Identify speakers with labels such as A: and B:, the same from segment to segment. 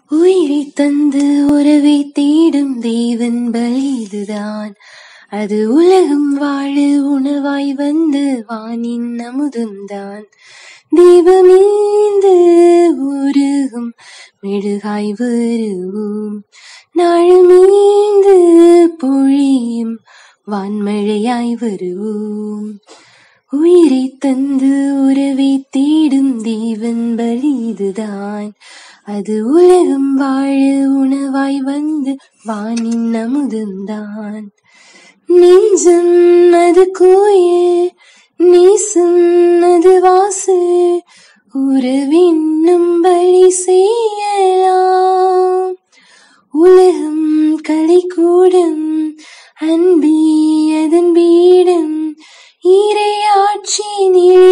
A: உயிரை தந்து உறவை தேடும் தேவன் பலி இதுதான் அது உலகம் வாழ உணவாய் வந்து வானின் அமுதம்தான் தீபமீந்து உருகும் மெழுகாய் வருவோம் நாழமீந்து பொழியும் வான்மழையாய் வருவோம் உயிரை தந்து உறவை தேடும் தேவன் பலி இதுதான் அது உலகம் வாழ உணவாய் வந்து வானின் அமுதம்தான் நெஞ்சம் அது கோயில் நேசம் அது வாசு உறவின்னும் பலி செய்யலாம் உலகம் கலைக்கூடம் அன்பி அதன் பீடம் இறையாட்சி நிலை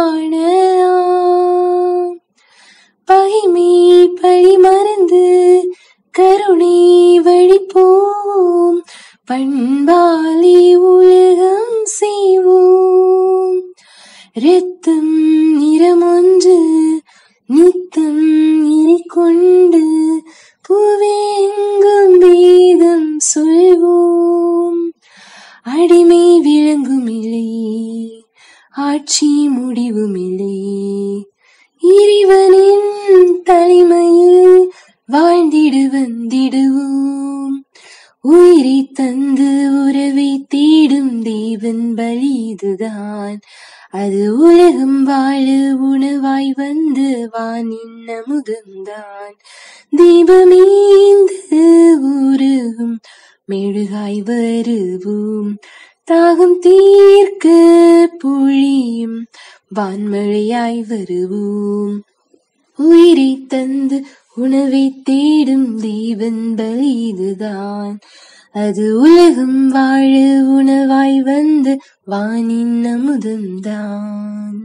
A: காணலாம் பகைமை பழி மறந்து கருணை வழி போவோம் பண்பாலே உலகம் செய்வோம் இரத்தம் நிறமொன்று நித்தம் இறை கொண்டு புவேங்கும் வேதம் சொல்வோம் அடிமை விளங்குமில்லை ஆட்சி முடிவுமில்லை இறைவனின் தலைமையில் வாழ்ந்திடு வந்திடுவோம் உயிரை தந்து உறவை தேடும் தேவன் பலி இதுதான் அது உலகம் வாழ உணவாய் வந்து வானின் அமுதம்தான் தீபமீந்து உருகும் மெழுகாய் வருவோம் தாகம் தீர்க்க பொழியும் வான்மழையாய் வருவோம் உயிரை தந்து உணவை தேடும் தேவன் பலி இதுதான் அது உலகம் வாழ உணவாய் வந்து வானின் அமுதம்தான்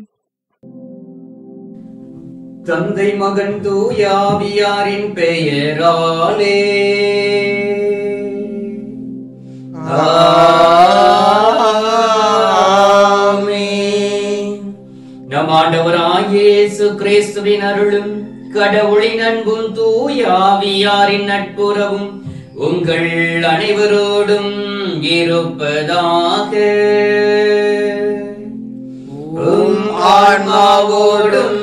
B: தந்தை மகன் தூயாவியாரின் பெயராலே ஆமென். நம் ஆண்டவராகிய இயேசு கிறிஸ்துவின் அருளும் கடவுளின் அன்பும் தூயாவியாரின் நட்புறவும் உங்கள் அனைவரோடும் இருப்பதாக உம் ஆன்மாவோடும்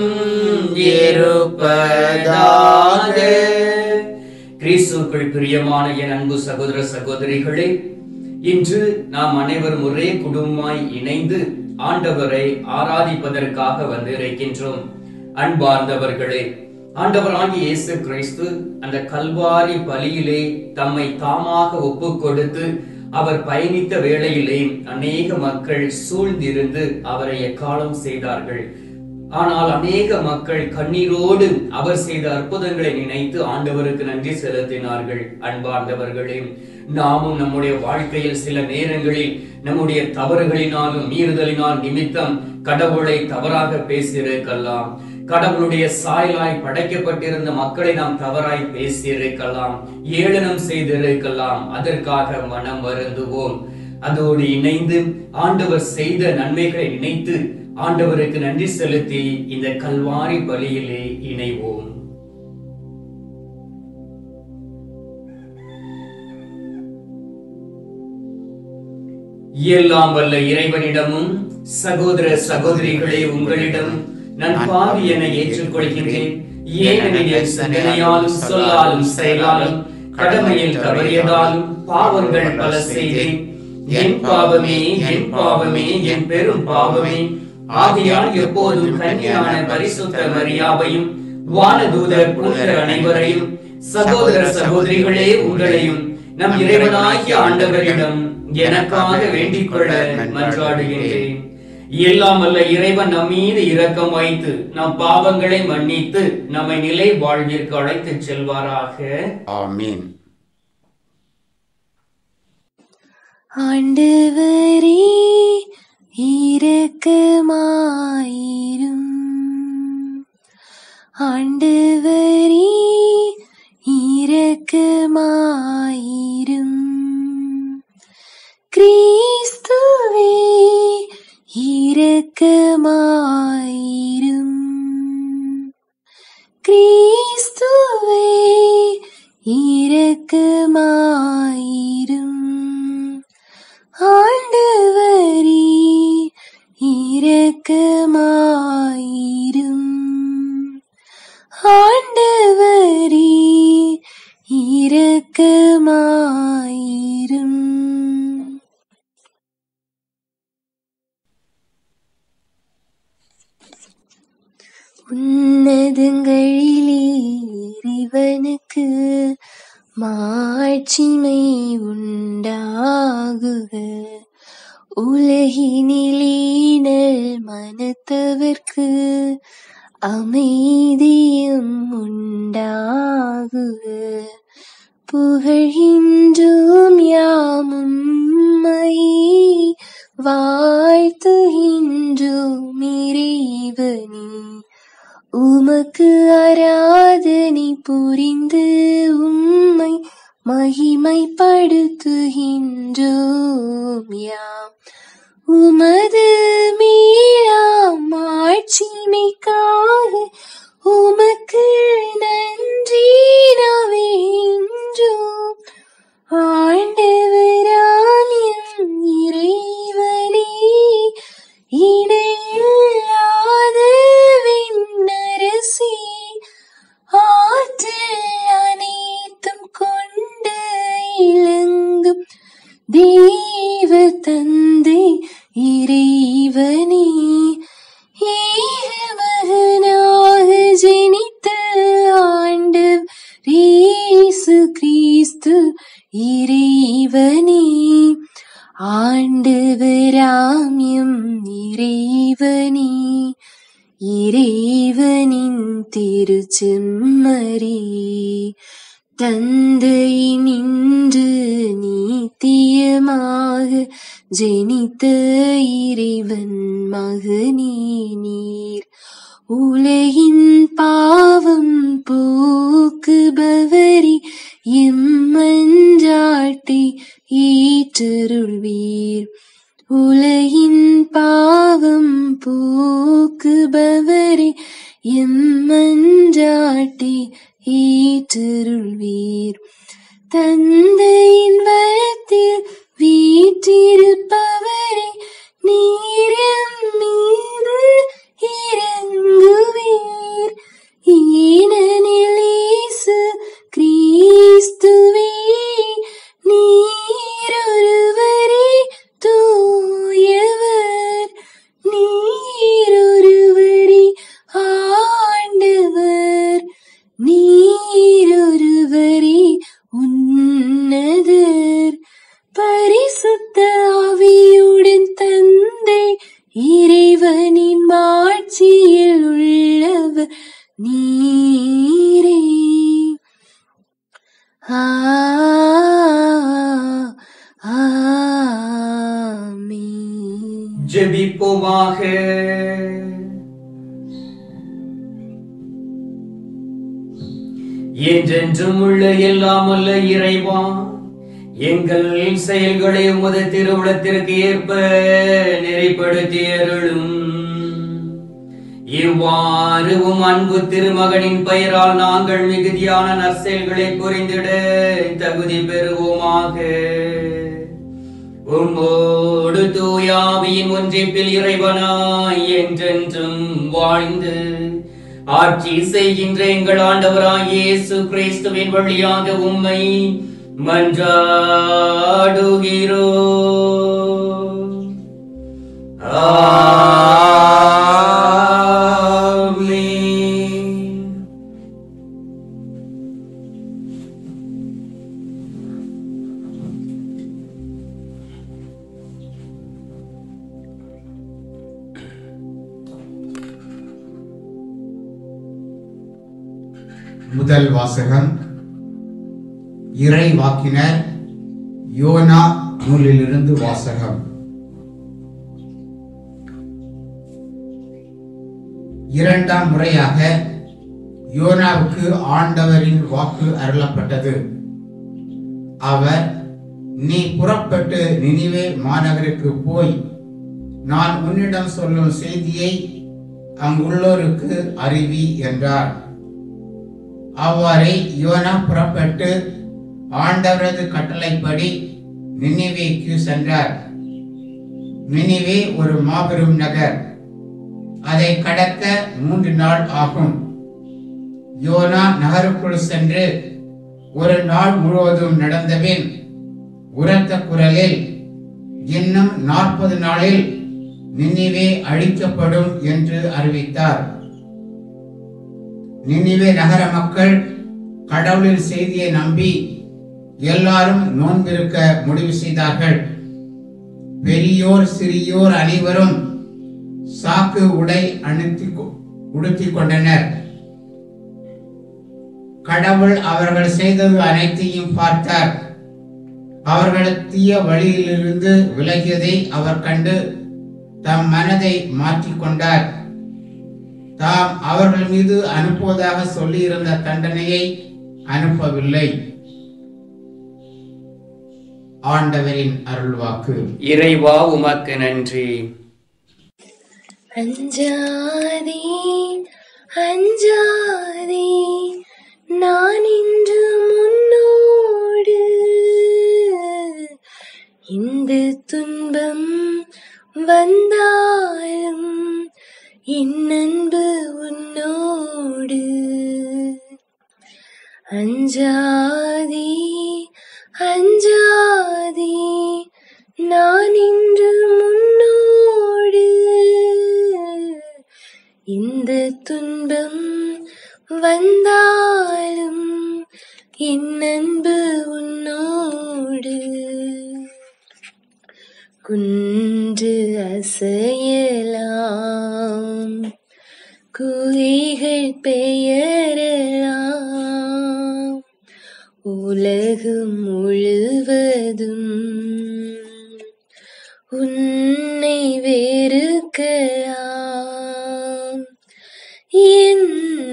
B: இருப்பதாக கிறிஸ்துக்குள் பிரியமான என் அன்பு சகோதர சகோதரிகளே இன்று நாம் அனைவரும் ஒரே குடும்பமாய் இணைந்து ஆண்டவரை ஆராதிப்பதற்காக வந்து இருக்கின்றோம் அன்பார்ந்தவர்களே ஆண்டவராகிய இயேசு கிறிஸ்து அந்த கல்வாரி பலியிலே தம்மை தாமாக ஒப்பு கொடுத்து அவர் பயணித்த வேளையிலே அநேக மக்கள் சூழ்ந்திருந்து அவரை எக்காலம் செய்தார்கள் ஆனால் அநேக மக்கள் கண்ணீரோடு அவர் செய்த அற்புதங்களை நினைத்து ஆண்டவருக்கு நன்றி செலுத்தினார்கள் அன்பார்ந்தவர்களே நாமும் நம்முடைய வாழ்க்கையில் சில நேரங்களில் நம்முடைய தவறுகளினாலும் மீறுதலினால் நிமித்தம் கடவுளை தவறாக பேசியிருக்கலாம் கடவுளுடைய சாயலாய் படைக்கப்பட்டிருந்த மக்களை நாம் தவறாய் பேசியிருக்கலாம் ஏளனம் செய்திருக்கலாம் அதற்காக மனம் வருந்துவோம் அதோடு இணைந்து ஆண்டவர் செய்த நன்மைகளை நினைத்து ஆண்டவருக்கு நன்றி செலுத்தி இந்த கல்வாரி பலியிலே இணைவோம் எல்லாம் வல்ல இறைவனிடமும் சகோதர சகோதரிகளே உங்களிடம் நான் பாவி என ஏற்றுக்கொள்கின்றேன் ஏனெனில் என் சிந்தனையாலும் சொல்லாலும் செயலாலும் கடமையில் தவறியதாலும் பாவங்கள் பல செய்தேன் என் பாவமே என் பாவமே என் பெரும் பாவமே ஆகையால் எப்போதும் கன்னியான பரிசுத்த மரியாவையும் வானதூதர் புனிதர் அனைவரையும் சகோதர சகோதரிகளே உங்களையும் நம் இறைவனாகிய ஆண்டவரிடம் எனக்காக வேண்டிக் கொள்ள மன்றாடுகின்றேன் எல்லாம் அல்ல இறைவன் நம் மீது இரக்கம் வைத்து நம் பாவங்களை மன்னித்து நம்மை நிலை வாழ்விற்கு அழைத்துச் செல்வாராக
C: ஆமீன்
A: ஆண்டவரே இரக்கமாயிரும் ஆண்டவரே இரக்கமாயிரும் கிறிஸ்துவே இரக்கமாயிரும் கிறிஸ்துவே இரக்கமாயிரும் ஆண்டவரே இரக்கமாயிரும் ஆண்டவரே இரக்கமாயிரும் உன்னதங்களிலே இறைவனுக்கு மாட்சிமை உண்டாகுக உலகினிலேனல் மனத்தவர்க்கு அமைதியும் உண்டாகுக புகழ்கின்றோம் யாமும் வாழ்த்துகின்றோம் இறைவனே உமக்கு ஆராதனை புரிந்து உம்மை மகிமைப்படுத்துகின்றோம் யாம் உமது மீளாம் ஆட்சிமைக்காக உமக்கு நன்றி நவேன்றோம் ஆண்டவராம் எம் இறைவனே இடையில்லாத விண்ணரசே ஆற்றல் அனைத்தும் கொண்டு இலங்கும் தேவ தந்தை இறைவனே ஏகமகனாக ஜெனித்த ஆண்டவர் இயேசு கிறிஸ்து இறைவனே ஆண்டவராமியம் இறைவனே இறைவனின் திருச்செம்மறி தந்தை நின்று நீத்தியமாக ஜெனித்த இறைவன் மகனே நீர் உலகின் பாவம் போக்குபவரி எம்மஞ்சாட்டை ஏற்றருள்வீர் உலகின் பாவம் போக்குபவரே எம்மஞ்சாட்டை ஏற்றருள்வீர் தந்தையின் வயத்தில் வீற்றிருப்பவரே நீரம் மீது இறங்குவீர் ஏனெனில் இயேசு கிறிஸ்துவே நீரொருவரே தூயவர் நீரொருவரே ஆண்டவர் நீரொருவரே உன்னதர் பரிசுத்த ஆவியுடன் தந்தை இறைவனின் மாட்சியில் உள்ளவர் நீரே ஆ ஆமென்.
B: ஜெபிப்போமாக என்றென்றும் உள்ள எல்லாம் உள்ள இறைவா எங்கள் செயல்களை உமது திருவுளத்திற்கு ஏற்ப நெறிப்படுத்தி அருளும் இவ்வாறு உம் அன்பு திருமகனின் பெயரால் நாங்கள் மிகுதியான நற்செயல்களை புரிந்திட தகுதி பெறுவோமாக உம்மோடு தூயாவியின் ஒன்றிப்பில் இறைவனாய் என்றென்றும் வாழ்ந்து ஆட்சி செய்கின்ற எங்கள் ஆண்டவராய் இயேசு கிறிஸ்துவின் வழியாக உம்மை மன்றாடுகிறோ ஆமென்
C: முதல் வாசகம் இறை வாக்கினர் யோனா நூலிலிருந்து வாசகம் இரண்டாம் முறையாக யோனாவுக்கு ஆண்டவரின் வாக்கு அருளப்பட்டது அவர் நீ புறப்பட்டு நினிவே மாநகருக்கு போய் நான் உன்னிடம் சொல்லும் செய்தியை அங்குள்ளோருக்கு அறிவி என்றார் அவ்வாறே யோனா புறப்பட்டு ஆண்டவரது கட்டளைப்படி நினிவேக்கு சென்றார் நினிவே ஒரு மாபெரும் நகர் அதை கடக்க மூன்று நாள் ஆகும் யோனா நகருக்குள் சென்று ஒரு நாள் முழுவதும் நடந்தபின் உரத்த குரலில் இன்னும் நாற்பது நாளில் நினிவே அழிக்கப்படும் என்று அறிவித்தார் நினிவே நகர மக்கள் கடவுளின் செய்தியை நம்பி எல்லாரும் நோன்பிருக்க முடிவு செய்தார்கள் பெரியோர் சிறியோர் அனைவரும் சாக்கு உடை அணித்தி உடுத்திக் கொண்டனர் கடவுள் அவர்கள் செய்தது அனைத்தையும் பார்த்தார் அவர்கள் தீய வழியிலிருந்து விலகியதை அவர் கண்டு தம் மனதை மாற்றிக்கொண்டார் தாம் அவர்கள் மீது அனுப்புவதாக சொல்லியிருந்த தண்டனையை அனுப்பவில்லை ஆண்டவரின் அருள்வாக்கு
B: இறைவா உமக்கு நன்றி
A: அஞ்சாதே அஞ்சாதே நான் இன்று முன்னோடு இந்த துன்பம் வந்தாலும் என் அன்பு உன்னோடு அஞ்சாதே அஞ்சாதே நான் இன்று முன்னோடு இந்த துன்பம் வந்தாலும் என் அன்பு உன்னோடு குன்று அசையலாம் குகைகள் பெயரலாம் உலகம் முழுவதும் உன்னை வெறுக்கலாம் என்ன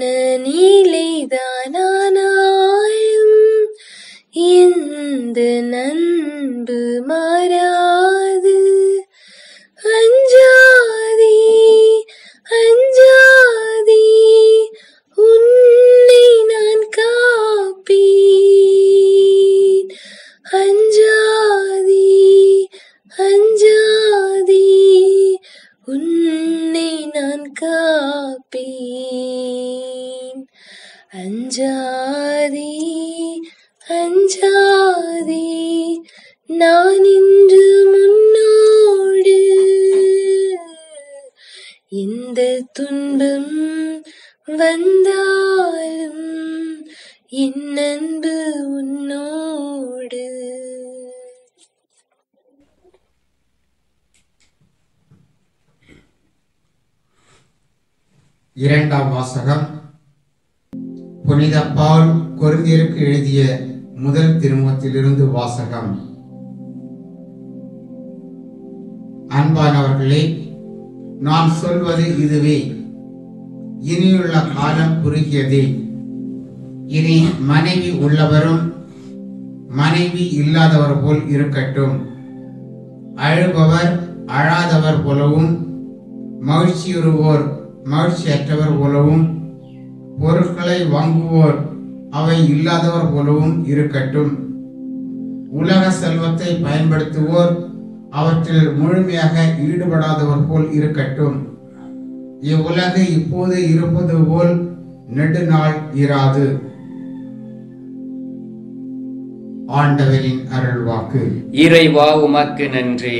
A: நிலைதானாயும் எந்த நண்பு மாறாது அஞ்சாதே அஞ்சாதே உன்னை நான் காப்பேன் அஞ்சாதே அஞ்சாதே உன்னை நான் காப்பேன் அஞ்சாதே அஞ்சாதே நான் இன்று முன்னோடு எந்த துன்பம் வந்தாலும் என் அன்பு உன்னோடு
C: இரண்டாம் வாசகம் புனித பவுல் கொரிந்தியருக்கு எழுதிய முதல் திருமுகத்திலிருந்து வாசகம் அன்பானவர்களே நான் சொல்வது இதுவே இனியுள்ள காலம் குறுகியதே இனி மனைவி உள்ளவரும் மனைவி இல்லாதவர் போல் இருக்கட்டும் அழுபவர் அழாதவர் போலவும் மகிழ்ச்சியுறுவோர் மகிழ்ச்சியற்றவர் போலவும் பொருட்களை வாங்குவோர் அவை இல்லாதவர் போலவும் இருக்கட்டும் உலக செல்வத்தை பயன்படுத்துவோர் அவற்றில் முழுமையாக ஈடுபடாதவர் போல் இருக்கட்டும் இவ்வுலகு இப்போது இருப்பது போல் நெடுநாள் இராது ஆண்டவரின் அருள்வாக்கு
B: இறைவா உமக்கு நன்றி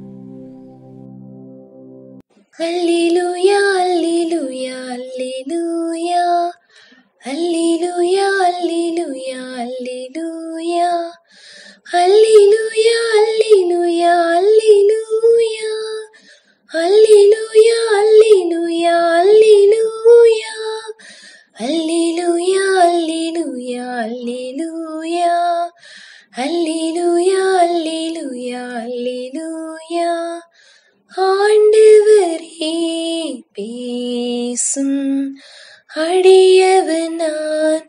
A: அல்லேலூயா அல்லேலூயா அல்லேலூயா அல்லேலூயா அல்லேலூயா அல்லேலூயா அல்லேலூயா அல்லேலூயா அல்லேலூயா அல்லேலூயா அல்லேலூயா அல்லேலூயா அல்லேலூயா அல்லேலூயா அல்லேலூயா அல்லேலூயா அல்லேலூயா அல்லேலூயா ஆண்டவரே பேசும் அடியவன் நான்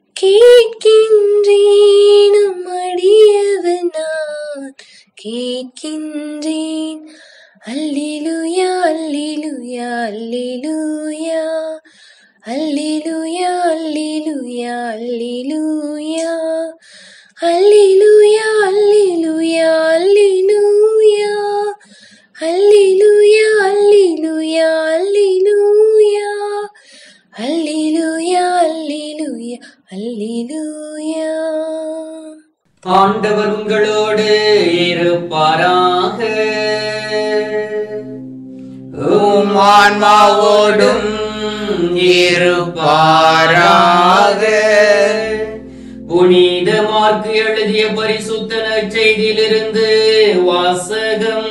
A: கேட்கின்றேனும் அடியவன் நான் கேட்கின்றேன் அல்லேலூயா அல்லேலூயா அல்லேலூயா அல்லேலூயா அல்லேலூயா அல்லேலூயா அல்லேலூயா அல்லேலூயா அல்லேலூயா அல்லேலூயா அல்லேலூயா அல்லேலூயா அல்லேலூயா அல்லேலூயா அல்லேலூயா அல்லேலூயா
B: ஆண்டவர் உங்களோடு இருப்பாராக
C: உம் ஆன்மாவோடும் இருப்பாராக
B: புனித மார்க்கு எழுதிய பரிசுத்த நற்செய்தியிலிருந்து வாசகம்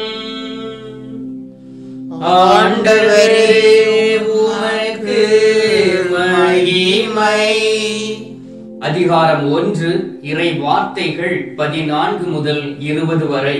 C: ஆண்டவரே உமக்கு மகிமை
B: அதிகாரம் ஒன்று இறை வார்த்தைகள் பதினான்கு முதல் இருபது வரை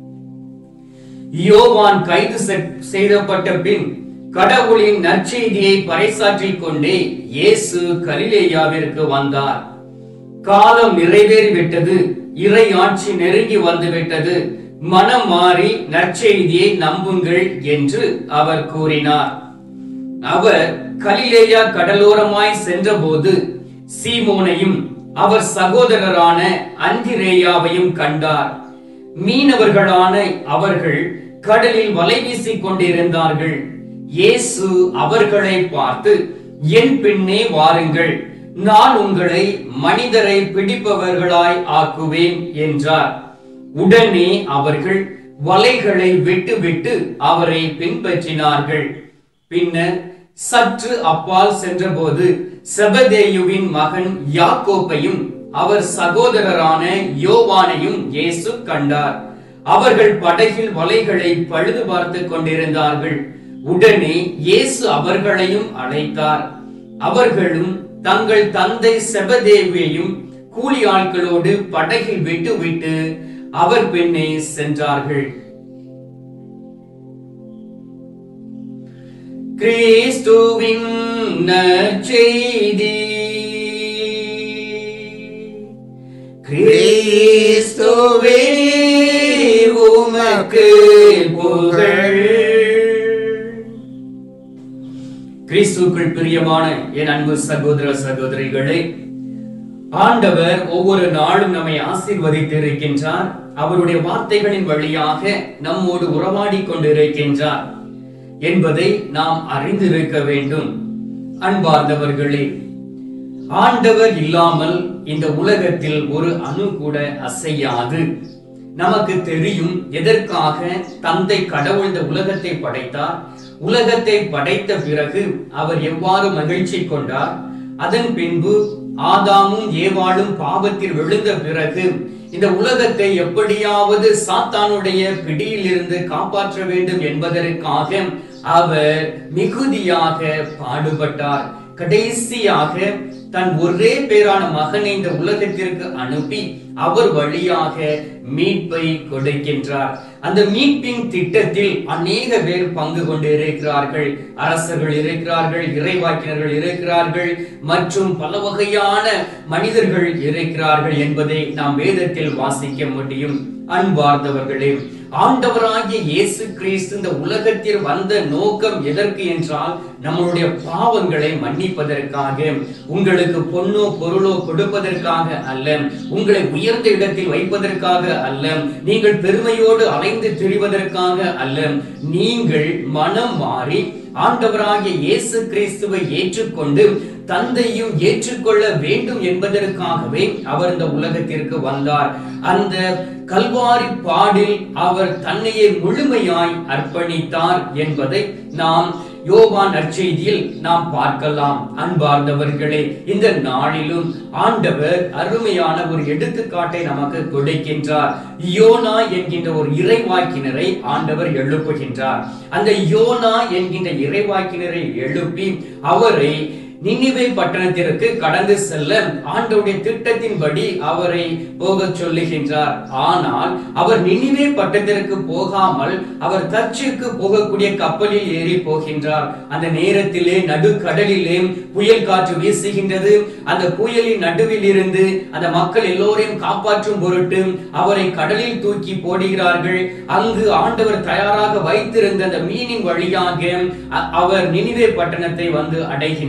B: யோவான் கைது செ- செய்யப்பட்ட பின் கடவுளின் நற்செய்தியை பறைசாற்றிக் கொண்டே இயேசு கலிலேயாவிற்கு வந்தார் காலம் நிறைவேறிவிட்டது இறை ஆட்சி நெருங்கி வந்துவிட்டது மனம் மாறி நற்செய்தியை நம்புங்கள் என்று அவர் கூறினார் அவர் கலிலேயா கடலோரமாய் சென்றபோது சீமோனையும் அவர் சகோதரரான அந்திரேயாவையும் கண்டார் மீனவர்களான அவர்கள் கடலில் வலை வீசிக் கொண்டிருந்தார்கள் இயேசு அவர்களை பார்த்து என் பின்னே வாருங்கள் நான் உங்களை மனிதரை பிடிப்பவர்களாய் ஆக்குவேன் என்றார் உடனே அவர்கள் வலைகளை விட்டுவிட்டு அவரை பின்பற்றினார்கள் பின்னர் சற்று அப்பால் சென்றபோது செபதேயுவின் மகன் யாக்கோப்பையும் அவர் சகோதரரான யோவானையும் இயேசு கண்டார் அவர்கள் படகில் வலைகளை பழுது பார்த்துக் கொண்டிருந்தார்கள் உடனே இயேசு அவர்களையும் அழைத்தார் அவர்களும் தங்கள் தந்தை செபதேவியையும் கூலி ஆட்களோடு படகில் விட்டுவிட்டு அவர் பின்னே சென்றார்கள் கிறிஸ்துவின் நற்செய்தி
C: கிறிஸ்துவே உமக்கு புகழ்
B: கிறிஸ்துக்குள் பிரியமான என் அன்பு சகோதர சகோதரிகளே ஆண்டவர் ஒவ்வொரு நாளும் நம்மை ஆசீர்வதித்து இருக்கின்றார் அவருடைய வார்த்தைகளின் வழியாக நம்மோடு உறவாடி கொண்டிருக்கின்றார் என்பதை நாம் அறிந்திருக்க வேண்டும் அன்பார்ந்தவர்களே ஆண்டவர் இல்லாமல் இந்த உலகத்தில் ஒரு அணு கூட அசையாது நமக்கு தெரியும் எதற்காக தந்தை கடவுள் இந்த உலகத்தை படைத்தார் உலகத்தை படைத்த பிறகு அவர் எவ்வாறு மகிழ்ச்சி கொண்டார் அதன் பின்பு ஆதாமும் ஏவாளும் பாவத்தில் விழுந்த பிறகு இந்த உலகத்தை எப்படியாவது சாத்தானுடைய பிடியில் இருந்து காப்பாற்ற வேண்டும் என்பதற்காக அவர் மிகுதியாக பாடுபட்டார் கடைசியாக தன் ஒரே பேரான மகனை இந்த உலகத்திற்கு அனுப்பி அவர் வழியாக மீட்பை கொடுக்கின்றார் அந்த மீட்பின் திட்டத்தில் அநேக பேர் பங்கு கொண்டு இருக்கிறார்கள் அரசர்கள் இருக்கிறார்கள் இறைவாக்கினர்கள் இருக்கிறார்கள் மற்றும் பல வகையான மனிதர்கள் இருக்கிறார்கள் என்பதை நாம் வேதத்தில் வாசிக்க முடியும் அன்பார்ந்தவர்களே ஆண்டவராகிய இயேசு கிறிஸ்து இந்த உலகத்தில் வந்த நோக்கம் எதற்கு என்றால் நம்மளுடைய பாவங்களை மன்னிப்பதற்காக உங்களுக்கு பொன்னோ பொருளோ கொடுப்பதற்காக அல்ல உங்களை உயர்ந்த இடத்தில் வைப்பதற்காக அல்ல நீங்கள் பெருமையோடு அலைந்து திரிவதற்காக அல்ல நீங்கள் மனம் மாறி ஆண்டவராகிய இயேசு கிறிஸ்துவை ஏற்றுக்கொண்டு தந்தையும் ஏற்றுக்கொள்ள வேண்டும் என்பதற்காகவே அவர் இந்த உலகத்திற்கு வந்தார் அந்த கல்வாரி பாடில் அவர் தன்னையே முழுமையாய் அர்ப்பணித்தார் என்பதை நாம் யோவான் நற்செய்தியில் நாம் பார்க்கலாம் அன்பார்ந்தவர்களே இந்த நாளிலும் ஆண்டவர் அருமையான ஒரு எடுத்துக்காட்டை நமக்கு கொடுக்கின்றார் யோனா என்கின்ற ஒரு இறைவாக்கினரை ஆண்டவர் எழுப்புகின்றார் அந்த யோனா என்கின்ற இறைவாக்கினரை எழுப்பி அவரை நினிவே பட்டணத்திற்கு கடந்து செல்ல ஆண்டவருடைய திட்டத்தின்படி அவரை போக சொல்லுகின்றார் ஆனால் அவர் நினிவே பட்டணத்திற்கு போகாமல் அவர் தச்சுக்கு போகக்கூடிய கப்பலில் ஏறி போகின்றார் அந்த நேரத்திலே நடுக்கடலிலே புயல் காற்று வீசுகின்றது அந்த புயலின் நடுவில் இருந்து அந்த மக்கள் எல்லோரையும் காப்பாற்றும் பொருட்டு அவரை கடலில் தூக்கி போடுகிறார்கள் அங்கு ஆண்டவர் தயாராக வைத்திருந்த அந்த மீனின் வழியாக அ- அவர் நினிவே பட்டணத்தை வந்து அடைகின்றார்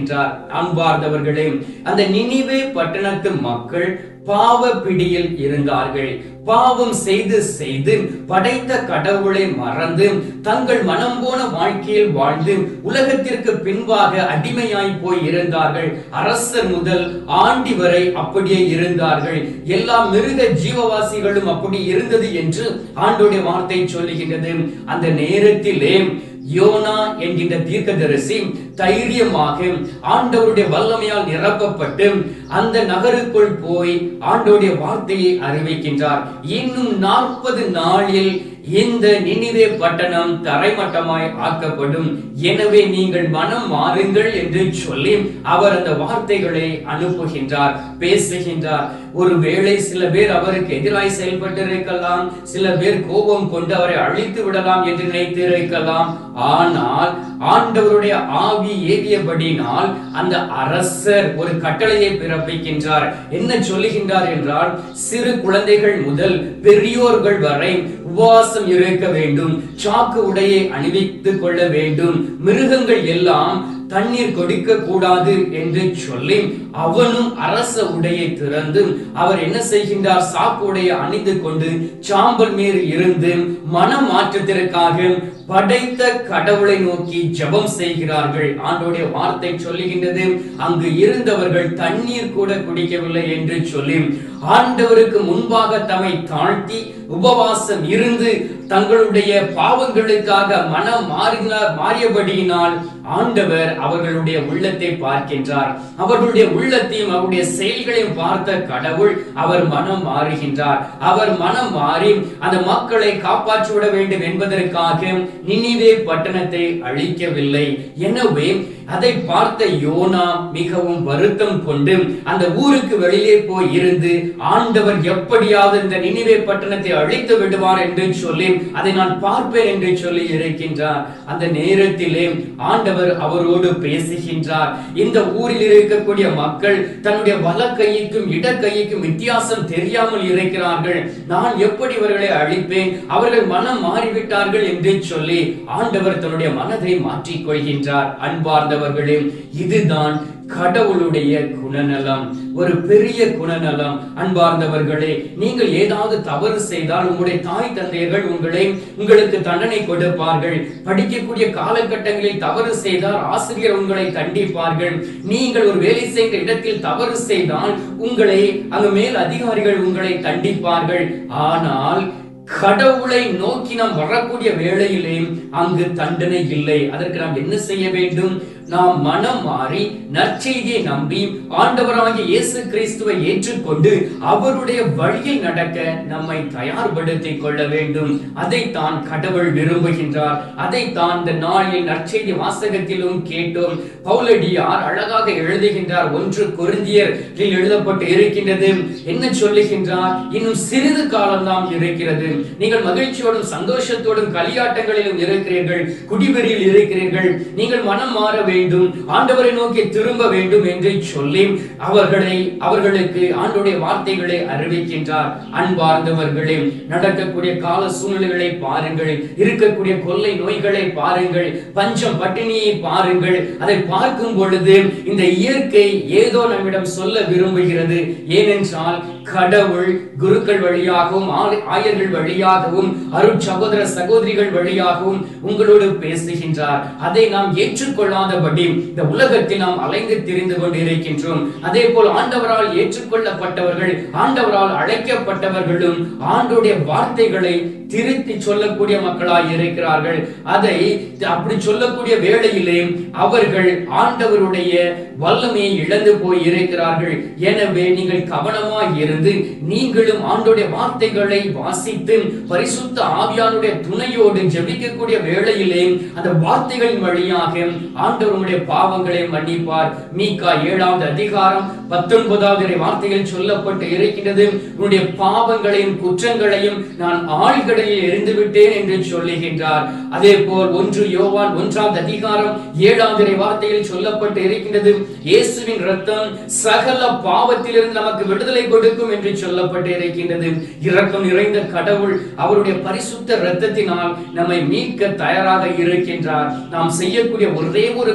B: அன்பார்ந்தவர்களே அந்த நினிவே பட்டணத்து மக்கள் பாவ பிடியில் இருந்தார்கள் பாவம் செய்து செய்து படைத்த கடவுளை மறந்து தங்கள் மனம் போன வாழ்க்கையில் வாழ்ந்து உலகத்திற்கு பின்பாக அடிமையாய் போய் இருந்தார்கள் அரசர் முதல் ஆண்டி வரை அப்படியே இருந்தார்கள் எல்லா மிருக ஜீவவாசிகளும் அப்படி இருந்தது என்று ஆண்டோடைய வார்த்தை சொல்லுகின்றது அந்த நேரத்திலே யோனா என்கின்ற தீர்க்கதரிசி தைரியமாக ஆண்டவருடைய வல்லமையால் நிரப்பப்பட்டு அந்த நகருக்குள் போய் ஆண்டவருடைய வார்த்தையை அறிவிக்கின்றார் இன்னும் நாற்பது நாளில் இந்த நினிவே பட்டணம் தரைமட்டமாய் ஆக்கப்படும் எனவே நீங்கள் மனம் மாறுங்கள் என்று சொல்லி அவர் அந்த வார்த்தைகளை அனுப்புகின்றார் பேசுகின்றார் ஒருவேளை சில பேர் அவருக்கு எதிராய் செயல்பட்டிருக்கலாம் சில பேர் கோபம் கொண்டு அவரை அழித்து விடலாம் என்று நினைத்திருக்கலாம் ஆனால் ஆண்டவருடைய ஆவி ஏவியபடினால் அந்த அரசர் ஒரு கட்டளையை பிறப்பிக்கின்றார் என்ன சொல்லுகின்றார் என்றால் சிறு குழந்தைகள் முதல் பெரியோர்கள் வரை உபவாசம் இருக்க வேண்டும் சாக்கு உடையை அணிவித்துக் கொள்ள வேண்டும் மிருகங்கள் எல்லாம் தண்ணீர் கொடுக்க கூடாது என்று சொல்லி அவனும் அரச உடையை திறந்து அவர் என்ன செய்கின்றார் சாக்கு உடையை அணிந்து கொண்டு சாம்பல் மேல் இருந்து மன மாற்றத்திற்காக படைத்த கடவுளை நோக்கி ஜெபம் செய்கிறார்கள் ஆண்டோடைய வார்த்தை சொல்லுகின்றது அங்கு இருந்தவர்கள் தண்ணீர் கூட குடிக்கவில்லை என்று சொல்லி ஆண்டவருக்கு முன்பாக தம்மை தாழ்த்தி உபவாசம் இருந்து தங்களுடைய பாவங்களுக்காக மனம் மாறினார் மாறியபடியினால் ஆண்டவர் அவர்களுடைய உள்ளத்தை பார்க்கின்றார் அவர்களுடைய உள்ளத்தையும் அவருடைய செயல்களையும் பார்த்த கடவுள் அவர் மனம் மாறுகின்றார் அவர் மனம் மாறி அந்த மக்களை காப்பாற்றிவிட வேண்டும் என்பதற்காக நினிவே பட்டணத்தை அழிக்கவில்லை எனவே அதை பார்த்த யோனா மிகவும் வருத்தம் கொண்டு அந்த ஊருக்கு வெளியே போய் இருந்து ஆண்டவர் எப்படியாவது இந்த நினிவே பட்டணத்தை அழித்து விடுவார் என்று சொல்லி அதை நான் பார்ப்பேன் என்று சொல்லி இருக்கின்றார் அந்த நேரத்திலே ஆண்டவர் அவரோடு பேசுகின்றார் இந்த ஊரில் இருக்கக்கூடிய மக்கள் தன்னுடைய வல கைக்கும் இட கைக்கும் வித்தியாசம் தெரியாமல் இருக்கிறார்கள் நான் எப்படி இவர்களை அழிப்பேன் அவர்கள் மனம் மாறிவிட்டார்கள் என்று சொல்லி ஆண்டவர் தன்னுடைய மனதை மாற்றிக் கொள்கின்றார் அன்பார்ந்தவர்களே இதுதான் கடவுளுடைய குணநலம் ஒரு பெரிய குணநலம் அன்பார்ந்தவர்களே நீங்கள் ஏதாவது தவறு செய்தால் உங்களுடைய தாய் தந்தையர்கள் உங்களை உங்களுக்கு தண்டனை கொடுப்பார்கள் படிக்கக்கூடிய காலகட்டங்களில் தவறு செய்தால் ஆசிரியர் உங்களை தண்டிப்பார்கள் நீங்கள் ஒரு வேலை செய்கிற இடத்தில் தவறு செய்தால் உங்களை அங்கு மேல் அதிகாரிகள் உங்களை தண்டிப்பார்கள் ஆனால் கடவுளை நோக்கி நாம் வரக்கூடிய வேளையிலே அங்கு தண்டனை இல்லை அதற்கு நாம் என்ன செய்ய வேண்டும் நாம் மனம் மாறி நற்செய்தியை நம்பி ஆண்டவராகிய இயேசு கிறிஸ்துவை ஏற்றுக்கொண்டு அவருடைய வழியில் நடக்க நம்மை தயார்படுத்திக் கொள்ள வேண்டும் அதைத்தான் கடவுள் விரும்புகின்றார் அதைத்தான் இந்த நாளில் நற்செய்தி வாசகத்திலும் கேட்டோம் பவுலடியார் அழகாக எழுதுகின்றார் ஒன்று கொரிந்தியர் எழுதப்பட்டு இருக்கின்றது என்ன சொல்லுகின்றார் இன்னும் சிறிது காலம்தான் இருக்கிறது நீங்கள் மகிழ்ச்சியோடும் சந்தோஷத்தோடும் களியாட்டங்களிலும் இருக்கிறீர்கள் குடிவெறியில் இருக்கிறீர்கள் நீங்கள் மனம் மாற வேண்டும் ஆண்டவரை நோக்கி திரும்ப வேண்டும் என்று சொல்லி அவர்களை அவர்களுக்கு ஆண்டுடைய வார்த்தைகளை அறிவிக்கின்றார் அன்பார்ந்தவர்களே நடக்கக்கூடிய கால சூழ்நிலைகளை பாருங்கள் இருக்கக்கூடிய கொள்ளை நோய்களை பாருங்கள் பஞ்சம் பட்டினியை பாருங்கள் அதை பார்க்கும் பொழுது இந்த இயற்கை ஏதோ நம்மிடம் சொல்ல விரும்புகிறது ஏனென்றால் கடவுள் குருக்கள் வழியாகவும் ஆ- ஆயர்கள் வழியாகவும் அருட் சகோதர சகோதரிகள் வழியாகவும் உங்களோடு பேசுகின்றார் அதை நாம் ஏற்றுக்கொள்ளாதபடி இந்த உலகத்தில் நாம் அலைந்து திரிந்து கொண்டு இருக்கின்றோம் அதே போல் ஆண்டவரால் ஏற்றுக்கொள்ளப்பட்டவர்கள் ஆண்டவரால் அழைக்கப்பட்டவர்களும் ஆண்டோடைய வார்த்தைகளை திருத்தி சொல்லக்கூடிய மக்களாய் இருக்கிறார்கள் அதை அப்படி சொல்லக்கூடிய வேளையிலே அவர்கள் ஆண்டவருடைய வல்லமையை இழந்து போய் இருக்கிறார்கள் எனவே நீங்கள் கவனமாய் இருந்து நீங்களும் ஆண்டோடைய வார்த்தைகளை வாசித்து பரிசுத்த ஆவியானுடைய துணையோடு ஜெபிக்கக்கூடிய வேளையிலே அந்த வார்த்தைகளின் வழியாக ஆண்டவர் உங்களுடைய பாவங்களை மன்னிப்பார் மீகா ஏழாவது அதிகாரம் பத்தொன்பதாவது வார்த்தைகள் சொல்லப்பட்டு இருக்கின்றது உன்னுடைய பாவங்களையும் குற்றங்களையும் நான் ஆழ்கடலில் எரிந்து விட்டேன் என்று சொல்லுகின்றார் அதே போல் ஒன்று யோவான் ஒன்றாவது அதிகாரம் ஏழாவது வார்த்தையில் சொல்லப்பட்டு இருக்கின்றது இயேசுவின் ரத்தம் சகல பாவத்திலிருந்து நமக்கு விடுதலை கொடுக்கும் என்று சொல்லப்பட்டு இருக்கின்றது இரக்கம் நிறைந்த கடவுள் அவருடைய பரிசுத்த இரத்தத்தினால் நம்மை மீட்க தயாராக இருக்கின்றார் நாம் செய்யக்கூடிய ஒரே ஒரு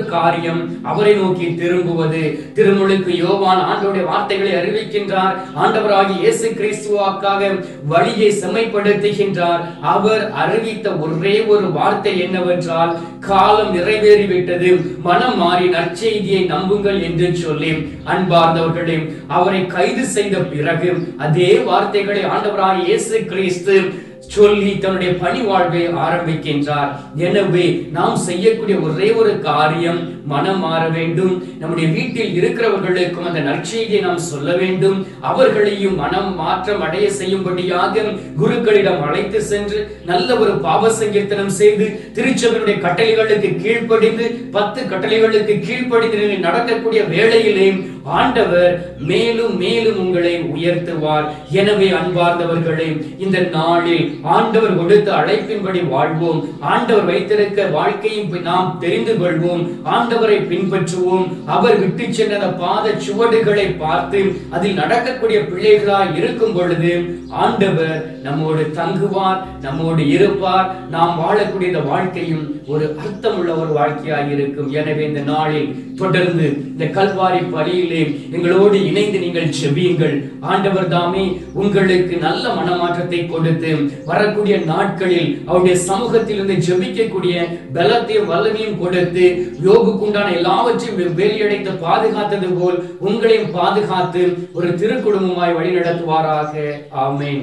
B: காரியம் அவரை நோக்கி திரும்புவது திருமுழுக்கு யோவான் ஆண்டவருடைய வார்த்தைகளை அறிவிக்கின்றார் ஆண்டவராகிய இயேசு கிறிஸ்துவாக்காக வழியை செம்மைப்படுத்துகின்றார் அவர் அறிவித்த ஒரே ஒரு வார்த்தை என்னவென்றால் காலம் நிறைவேறிவிட்டது மனம் மாறி நற்செய்தியை நம்புங்கள் என்று சொல்லி அன்பார்ந்தவர்களே அவரை கைது செய்த பிறகு அதே வார்த்தைகளை ஆண்டவராகிய இயேசு கிறிஸ்து சொல்லி தன்னுடைய பணி வாழ்வை ஆரம்பிக்கின்றார் எனவே நாம் செய்யக்கூடிய ஒரே ஒரு காரியம் மனம் மாற வேண்டும் நம்முடைய வீட்டில் இருக்கிறவர்களுக்கும் அந்த நற்செய்தியை நாம் சொல்ல வேண்டும் அவர்களையும் மனம் மாற்றம் அடைய செய்யும்படியாக குருக்களிடம் அழைத்து சென்று நல்ல ஒரு பாவ சங்கீர்த்தனம் செய்து திருச்சபையுடைய கட்டளைகளுக்கு கீழ்ப்படிந்து பத்து கட்டளைகளுக்கு கீழ்ப்படிந்து நீங்கள் நடக்கக்கூடிய வேளையிலே ஆண்டவர் மேலும் மேலும் உங்களை உயர்த்துவார் எனவே அன்பார்ந்தவர்களே இந்த நாளில் ஆண்டவர் கொடுத்த அழைப்பின்படி வாழ்வோம் ஆண்டவர் வைத்திருக்க வாழ்க்கையும் நாம் தெரிந்து கொள்வோம் ஆண்டவரை பின்பற்றுவோம் அவர் விட்டு சென்ற அந்த பாத சுவடுகளை பார்த்து அதில் நடக்கக்கூடிய பிள்ளைகளாய் இருக்கும் பொழுது ஆண்டவர் நம்மோடு தங்குவார் நம்மோடு இருப்பார் நாம் வாழக்கூடிய இந்த வாழ்க்கையும் ஒரு அர்த்தமுள்ள ஒரு வாழ்க்கையாய் இருக்கும் எனவே இந்த நாளில் தொடர்ந்து இந்த கல்வாரி பலியிலே எங்களோடு இணைந்து நீங்கள் செபியுங்கள் ஆண்டவர் தாமே உங்களுக்கு நல்ல மனமாற்றத்தை கொடுத்து வரக்கூடிய நாட்களில் அவருடைய சமூகத்திலிருந்து ஜெபிக்கக்கூடிய பலத்தையும் வல்லமையும் கொடுத்து யோகுக்குண்டான எல்லாவற்றையும் வேலியடைத்து பாதுகாத்தது போல் உங்களையும் பாதுகாத்து ஒரு திருக்குடும்பமாய் வழிநடத்துவாராக ஆமென்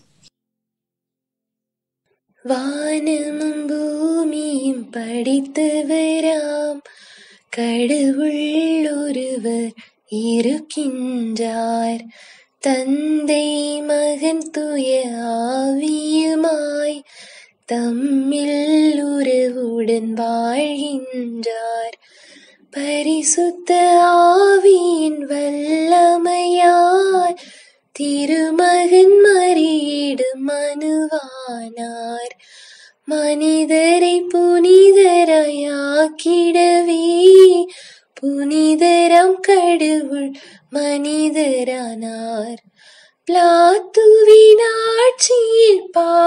A: வானமும் பூமியும் படித்தவராம் கடவுள் ஒருவர் இருக்கின்றார் தந்தை மகன் துய ஆவியுமாய் தம்மில் உறவுடன் வாழ்கின்றார் பரிசுத்த ஆவியின் வல்லமையால் திருமகன் மறியிடும் மனுவானார் மனிதரை புனிதராயாக்கிடவே புனிதரம் கடவுள் மனிதரானார் பிளாத்துவின் ஆட்சியில்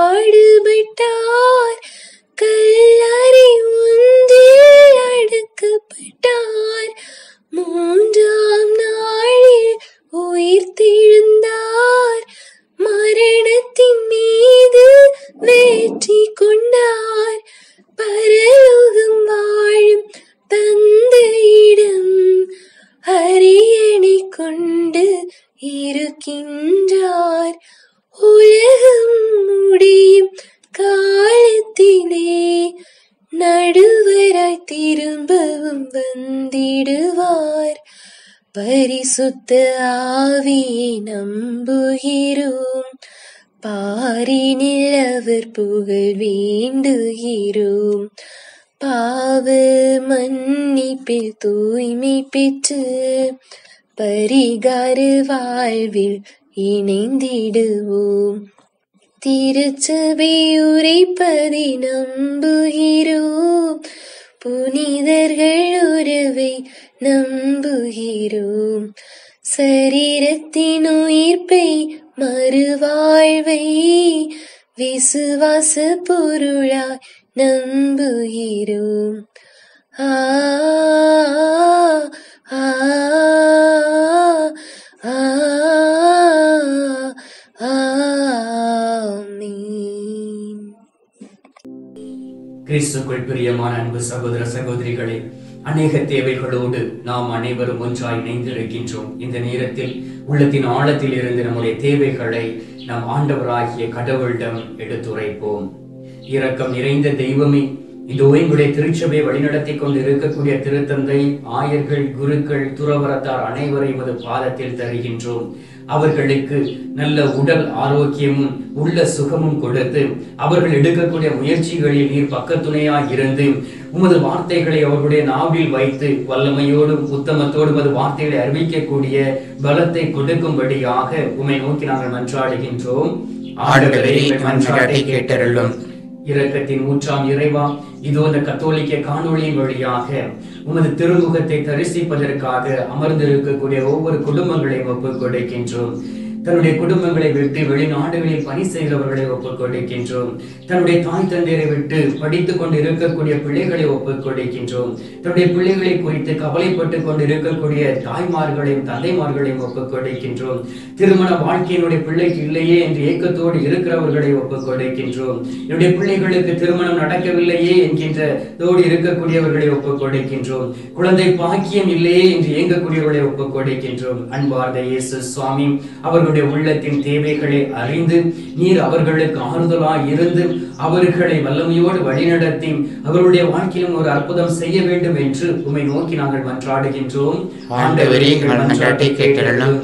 A: பாடுபட்டார் கல்லறை ஒன்றில் அடக்கப்பட்டார் மூன்றாம் நாளில் உயிர்த்தெழுந்தார் மரணத்தின் மீது வெற்றி கொண்டார் பரலோகம் வாழும் தந்தையிடம் அரியணை கொண்டு இருக்கின்றார் உலகம் முடியும் காலத்திலே நடுவராய் திரும்பவும் வந்திடுவார் பரிசுத்த ஆவியை நம்புகிறோம் பாரினில் அவர் புகழ் வேண்டுகிறோம் பாவ மன்னிப்பில் தூய்மை பெற்று பரிகார வாழ்வில் இணைந்திடுவோம் திருச்சபை உரைப்பதை நம்புகிறோம் புனிதர்கள் உறவை நம்புகிறோம் சரீரத்தின் உயிர்ப்பை மறுவாழ்வை விசுவாச பொருளாய் நம்புகிறோம் ஆ ஆ ஆ ஆமென்
B: கிறிஸ்துக்குள் பிரியமான அன்பு சகோதர சகோதரிகளே அநேக தேவைகளோடு நாம் அனைவரும் ஒன்றாய் இணைந்து இருக்கின்றோம் இந்த நேரத்தில் உள்ளத்தின் ஆழத்தில் இருந்து நம்முடைய தேவைகளை நம் ஆண்டவராகிய கடவுளிடம் எடுத்துரைப்போம் இரக்கம் நிறைந்த தெய்வமே இதோ எங்களுடைய திருச்சபை வழிநடத்தி கொண்டு இருக்கக்கூடிய திருத்தந்தை ஆயர்கள் குருக்கள் துறவரத்தார் அனைவரையும் உமது பாதத்தில் தருகின்றோம் அவர்களுக்கு நல்ல உடல் ஆரோக்கியமும் உள்ள சுகமும் கொடுத்து அவர்கள் எடுக்கக்கூடிய முயற்சிகளில் நீர் பக்கத்துணையாய் இருந்து உமது வார்த்தைகளை அவர்களுடைய நாவில் வைத்து வல்லமையோடும் உத்தமத்தோடும் அது வார்த்தைகளை அறிவிக்கக்கூடிய பலத்தை கொடுக்கும்படியாக உம்மை நோக்கி நாங்கள் மன்றாடுகின்றோம்
C: ஆண்டவரே எங்கள் மன்றாட்டை கேட்டருளும்
B: இரக்கத்தின் ஊற்றாம் இறைவா இதோ இந்த கத்தோலிக்க காணொளியின் வழியாக உமது திருமுகத்தை தரிசிப்பதற்காக அமர்ந்திருக்கக்கூடிய ஒவ்வொரு குடும்பங்களையும் ஒப்புக் கொடுக்கின்றோம் தன்னுடைய குடும்பங்களை விட்டு வெளிநாடுகளில் பணி செய்கிறவர்களை ஒப்புக் கொடுக்கின்றோம் தன்னுடைய தாய் தந்தையரை விட்டு படித்துக் கொண்டு இருக்கக்கூடிய பிள்ளைகளை ஒப்புக் கொடுக்கின்றோம் தன்னுடைய பிள்ளைகளை குறித்து கவலைப்பட்டு கொண்டு இருக்கக்கூடிய தாய்மார்களையும் தந்தைமார்களையும் ஒப்புக் கொடுக்கின்றோம் திருமண வாழ்க்கையினுடைய பிள்ளைக்கு இல்லையே என்று ஏக்கத்தோடு இருக்கிறவர்களை ஒப்புக் கொடுக்கின்றோம் என்னுடைய பிள்ளைகளுக்கு திருமணம் நடக்கவில்லையே என்கின்றதோடு இருக்கக்கூடியவர்களை ஒப்புக் கொடுக்கின்றோம் குழந்தை பாக்கியம் இல்லையே என்று ஏங்கக்கூடியவர்களை ஒப்புக் கொடுக்கின்றோம் அன்பார்ந்த இயேசு சுவாமி அவர்களுடைய உள்ளத்தின் தேவைகளை அறிந்து நீர் அவர்களுக்கு ஆறுதலாய் இருந்து அவர்களை வல்லமையோடு வழிநடத்தி அவர்களுடைய வாழ்க்கையிலும் ஒரு அற்புதம் செய்ய வேண்டும் என்று உம்மை நோக்கி நாங்கள் மன்றாடுகின்றோம்
C: ஆண்டவரே, எங்கள் மன்றாட்டை கேட்டருளும்.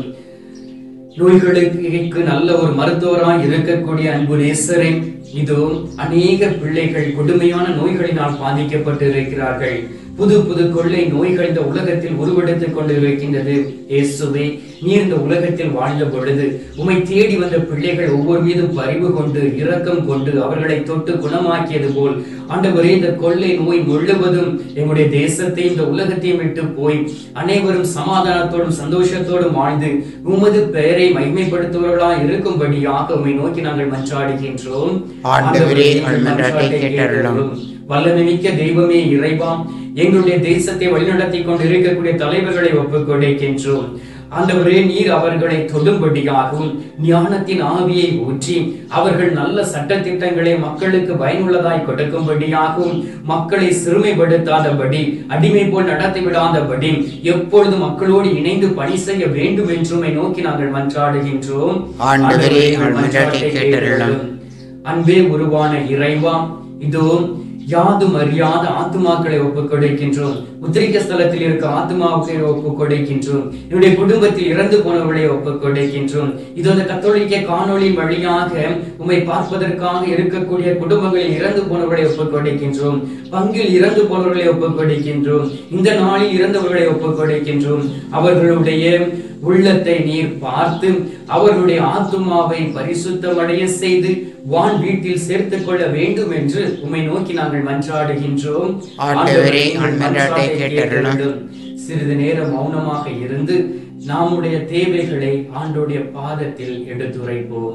B: நோய்களுக்கு நல்ல ஒரு மருத்துவராய் இருக்கக்கூடிய அன்பு நேசரே இதோ அநேக பிள்ளைகள் கொடுமையான நோய்களினால் பாதிக்கப்பட்டு இருக்கிறார்கள் புது புது கொள்ளை நோய்கள் இந்த உலகத்தில் உருவெடுத்துக் கொண்டு இருக்கின்றது இயேசுவே நீர் இந்த உலகத்தில் வாழ்ந்த பொழுது உம்மை தேடி வந்த பிள்ளைகள் ஒவ்வொரு மீதும் பரிவு கொண்டு இரக்கம் கொண்டு அவர்களை தொட்டு குணமாக்கியது போல் ஆண்டவரே இந்த கொள்ளை நோய் முழுவதும் எங்களுடைய தேசத்தை இந்த உலகத்தையும் விட்டு போய் அனைவரும் சமாதானத்தோடும் சந்தோஷத்தோடும் வாழ்ந்து உமது பெயரை மகிமைப்படுத்துவர்களாய் இருக்கும்படியாக உம்மை நோக்கி நாங்கள் மன்றாடுகின்றோம்
C: ஆண்டவரே,
B: எங்கள்
C: எங்கள் மன்றாட்டை கேட்டருளும்.
B: வல்லமை மிக்க தெய்வமே இறைவா எங்களுடைய தேசத்தை வழிநடத்தி கொண்டு இருக்கக்கூடிய தலைவர்களை ஒப்புக் கொடுக்கின்றோம் ஆண்டவரே நீர் அவர்களை தொடும்படியாகவும் ஞானத்தின் ஆவியை ஊற்றி அவர்கள் நல்ல சட்ட திட்டங்களை மக்களுக்கு பயனுள்ளதாய் கொடுக்கும்படியாகவும் மக்களை சிறுமைப்படுத்தாதபடி அடிமை போல் நடத்தி விடாதபடி எப்பொழுதும் மக்களோடு இணைந்து பணி செய்ய வேண்டும் என்றுமை நோக்கி நாங்கள் மன்றாடுகின்றோம்
C: ஆண்டவரே, எங்கள் மன்றாட்டை கேட்டருளும்.
B: அன்பே உருவான இறைவா இதோ யாதும் அறியாத ஆத்துமாக்களை ஒப்புக் கொடுக்கின்றோம் உத்திரிக்க ஸ்தலத்தில் இருக்க ஆத்துமாவுக்கு ஒப்புக் கொடுக்கின்றோம் என்னுடைய குடும்பத்தில் இறந்து போனவர்களை ஒப்புக் கொடுக்கின்றோம் இது அந்த கத்தோலிக்க காணொளி வழியாக உம்மை பார்ப்பதற்காக இருக்கக்கூடிய குடும்பங்களில் இறந்து போனவர்களை ஒப்புக் கொடுக்கின்றோம் பங்கில் இறந்து போனவர்களை ஒப்புக் கொடுக்கின்றோம் இந்த நாளில் இறந்தவர்களை ஒப்புக் கொடுக்கின்றோம் அவர்களுடைய உள்ளத்தை நீர் பார்த்து அவர்களுடைய ஆத்துமாவை பரிசுத்தமடைய செய்து வான் வீட்டில் சேர்த்துக் கொள்ள வேண்டும் என்று உம்மை நோக்கி நாங்கள் மன்றாடுகின்றோம்
C: ஆண்டவரே,
B: ஆண்டவரே,
C: எங்கள் மன்றாட்டை கேட்டருளும்.
B: சிறிது நேரம் மௌனமாக இருந்து நம்முடைய தேவைகளை ஆண்டோடைய பாதத்தில் எடுத்துரைப்போம்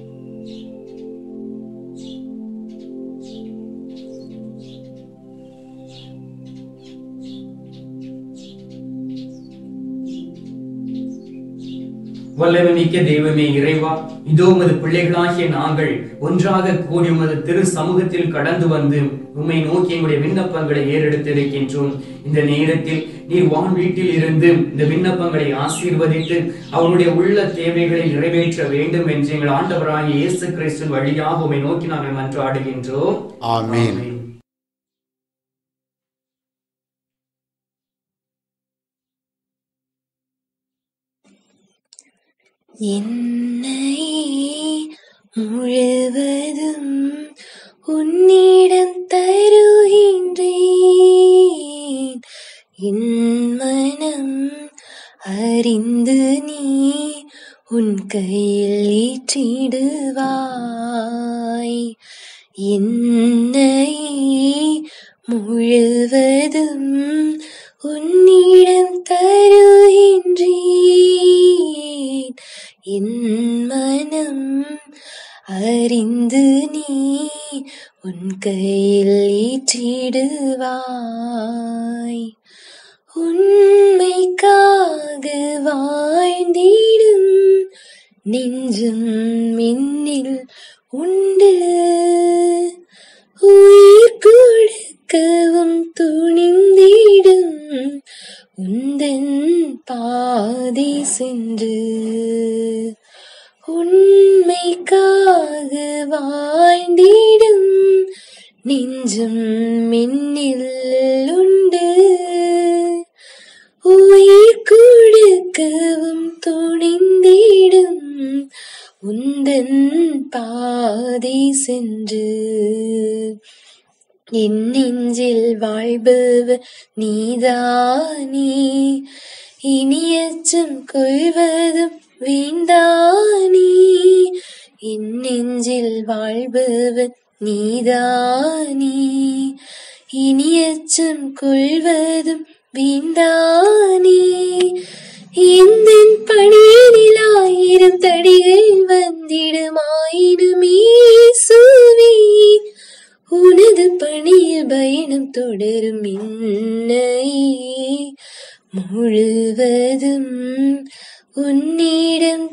B: வல்லமை மிக்க தெய்வமே இறைவா இதோ உமது பிள்ளைகளாகிய நாங்கள் ஒன்றாக கூடி உமது திரு சமூகத்தில் கடந்து வந்து உம்மை நோக்கி எங்களுடைய விண்ணப்பங்களை ஏறெடுத்திருக்கின்றோம் இந்த நேரத்தில் நீர் வான் வீட்டில் இருந்து இந்த விண்ணப்பங்களை ஆசீர்வதித்து அவருடைய உள்ள தேவைகளை நிறைவேற்ற வேண்டும் என்று எங்கள் ஆண்டவராகிய இயேசு கிறிஸ்து வழியாக உம்மை நோக்கி நாங்கள் மன்றாடுகின்றோம்
C: ஆமென்.
B: ஆமென்.
A: என்னை முழுவதும் உன்னிடம் தருகின்றேன் என் மனம் அறிந்து நீ உன் கையில் ஏற்றிடுவாய் என்னை முழுவதும் உன்னிடம் தருகின்றேன் என் மனம் அறிந்து நீ உன் கையில் ஏற்றிடுவாய் உண்மைக்காக வாழ்ந்திடும் நெஞ்சும் மின்னில் உண்டு உயிர் கொடுக்கவும் துணிந்திடும் உந்தன் பாதை சென்று உண்மைக்காக வாழ்ந்திடும் நெஞ்சும் மின்னில் உண்டு உயிர் கொடுக்கவும் துணிந்திடும் உந்தன் பாதை சென்று என் நெஞ்சில் வாழ்பவர் நீதானே இனியச்சம் கொள்வதும் வேண்டானே என் நெஞ்சில் வாழ்பவர் நீதானே இனியச்சம் கொள்வதும் வேண்டானே எந்த பணியினில் ஆயிரம் தடிகள் தொடரும் என்னையே முழுவதும் உன்னிடம்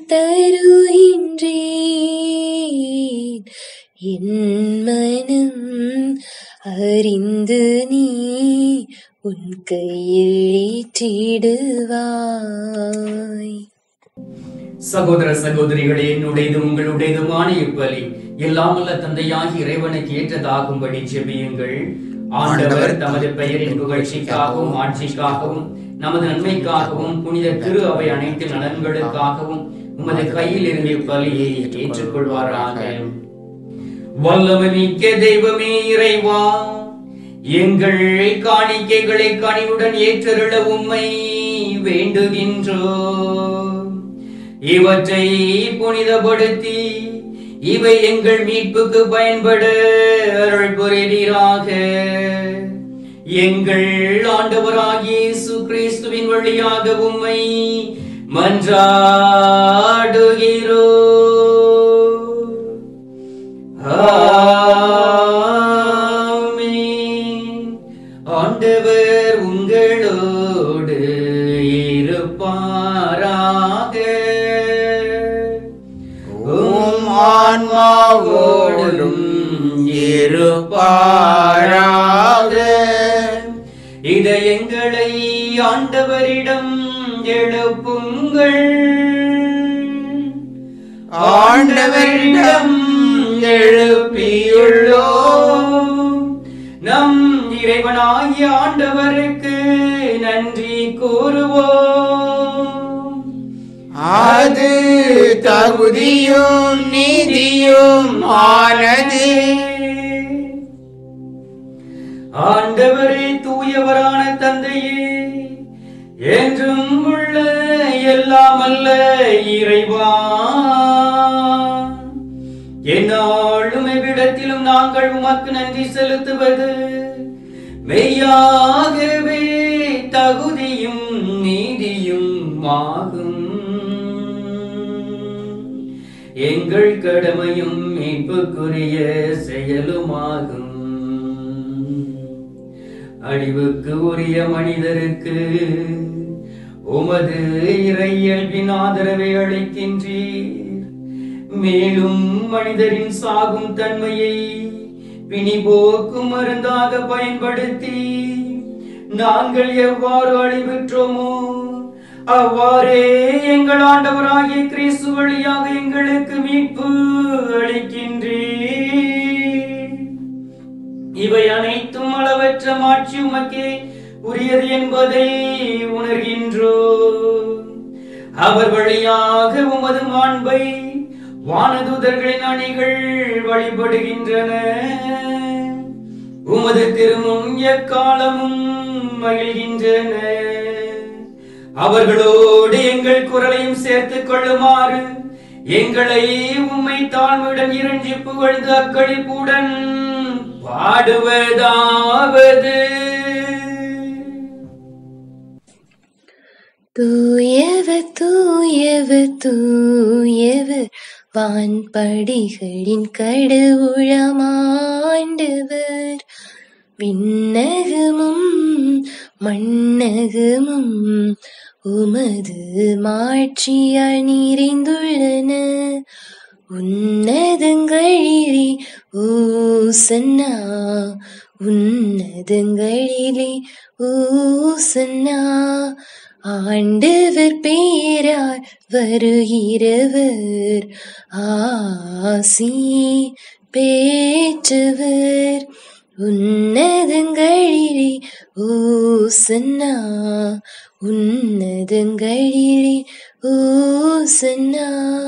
A: தருகின்றேன் என் மனம் அறிந்து நீ உன் கையில் ஏற்றிடுவாய்
B: சகோதர சகோதரிகளே என்னுடையது உங்களுடையதுமான இப்பலி எல்லாம் வல்ல தந்தையாகி இறைவனுக்கு ஏற்றதாகும்படி ஜெபியுங்கள் ஆண்டவர் தமது பெயரின் புகழ்ச்சிக்காகவும் ஆட்சிக்காகவும் நமது நன்மைக்காகவும் புனித திரு அவை அனைத்து நலன்களுக்காகவும் உமது கையில் இருந்து இப்பலியை ஏற்றுக்கொள்வாராக வல்லமை மிக்க தெய்வமே இறைவா எங்கள் காணிக்கைகளை கனிவுடன் ஏற்றருள உம்மை வேண்டுகின்றோம் இவற்றை புனிதப்படுத்தி இவை எங்கள் மீட்புக்கு பயன்பட அருள் புரிவீராக எங்கள் ஆண்டவராகிய இயேசு கிறிஸ்துவின் வழியாக உம்மை மன்றாடுகிறோம் ஆமென். ஆண்டவர் உங்களோடு இருப்பாராக
C: உம் ஆன்மாவோடும் இருப்பாராக
B: இதயங்களை ஆண்டவரிடம் எழுப்புங்கள்
C: ஆண்டவரிடம் எழுப்பியுள்ளோம்
B: நம் இறைவனாகிய ஆண்டவருக்கு நன்றி கூறுவோம்
C: அது தகுதியும் நீதியும் ஆனது
B: ஆண்டவரே தூயவரான தந்தையே என்றும் உள்ள எல்லாம் அல்ல இறைவா என்னாலும் எவ்விடத்திலும் நாங்கள் உமக்கு நன்றி செலுத்துவது மெய்யாகவே தகுதியும் நீதியும் ஆகும் எங்கள் கடமையும் மீட்புக்குரிய செயலுமாகும் அழிவுக்கு உரிய மனிதருக்கு உமது இறையல்பின் ஆதரவை அளிக்கின்றீர் மேலும் மனிதரின் சாகும் தன்மையை பிணி போக்கும் மருந்தாக பயன்படுத்தி நாங்கள் எவ்வாறு அழிவுற்றோமோ அவ்வாறே எங்கள் ஆண்டவராகிய கிறிஸ்து வழியாக எங்களுக்கு மீட்பு அளிக்கின்றீர் இவை அனைத்தும் அளவற்ற மாட்சி உமக்கே உரியது என்பதை உணர்கின்றோ அவர் வழியாக உமது மாண்பை வானதூதர்களின் அணிகள் வழிபடுகின்றன உமது திருமுன் எக்காலமும் மகிழ்கின்றன அவர்களோடு எங்கள் குரலையும் சேர்த்துக் கொள்ளுமாறு எங்களை உம்மை தாழ்வுடன் இறைஞ்சி புகழ்ந்து அக்களிப்புடன் பாடுவதாவது
A: தூயவர் தூயவர் தூயவர் வான்படிகளின் கடவுளமாண்டவர் விண்ணகமும் மண்ணகமும் உமது மாட்சியால் நிறைந்துள்ளன உன்னதங்களிலே ஊசன்னா உன்னதங்களிலே ஊசன்னா ஆண்டவர் பேரார் வருகிறவர் ஆசி பேற்றவர் உன்னதங்களிலே ஊசன்னா உன்னதங்களிலே ஊசன்னா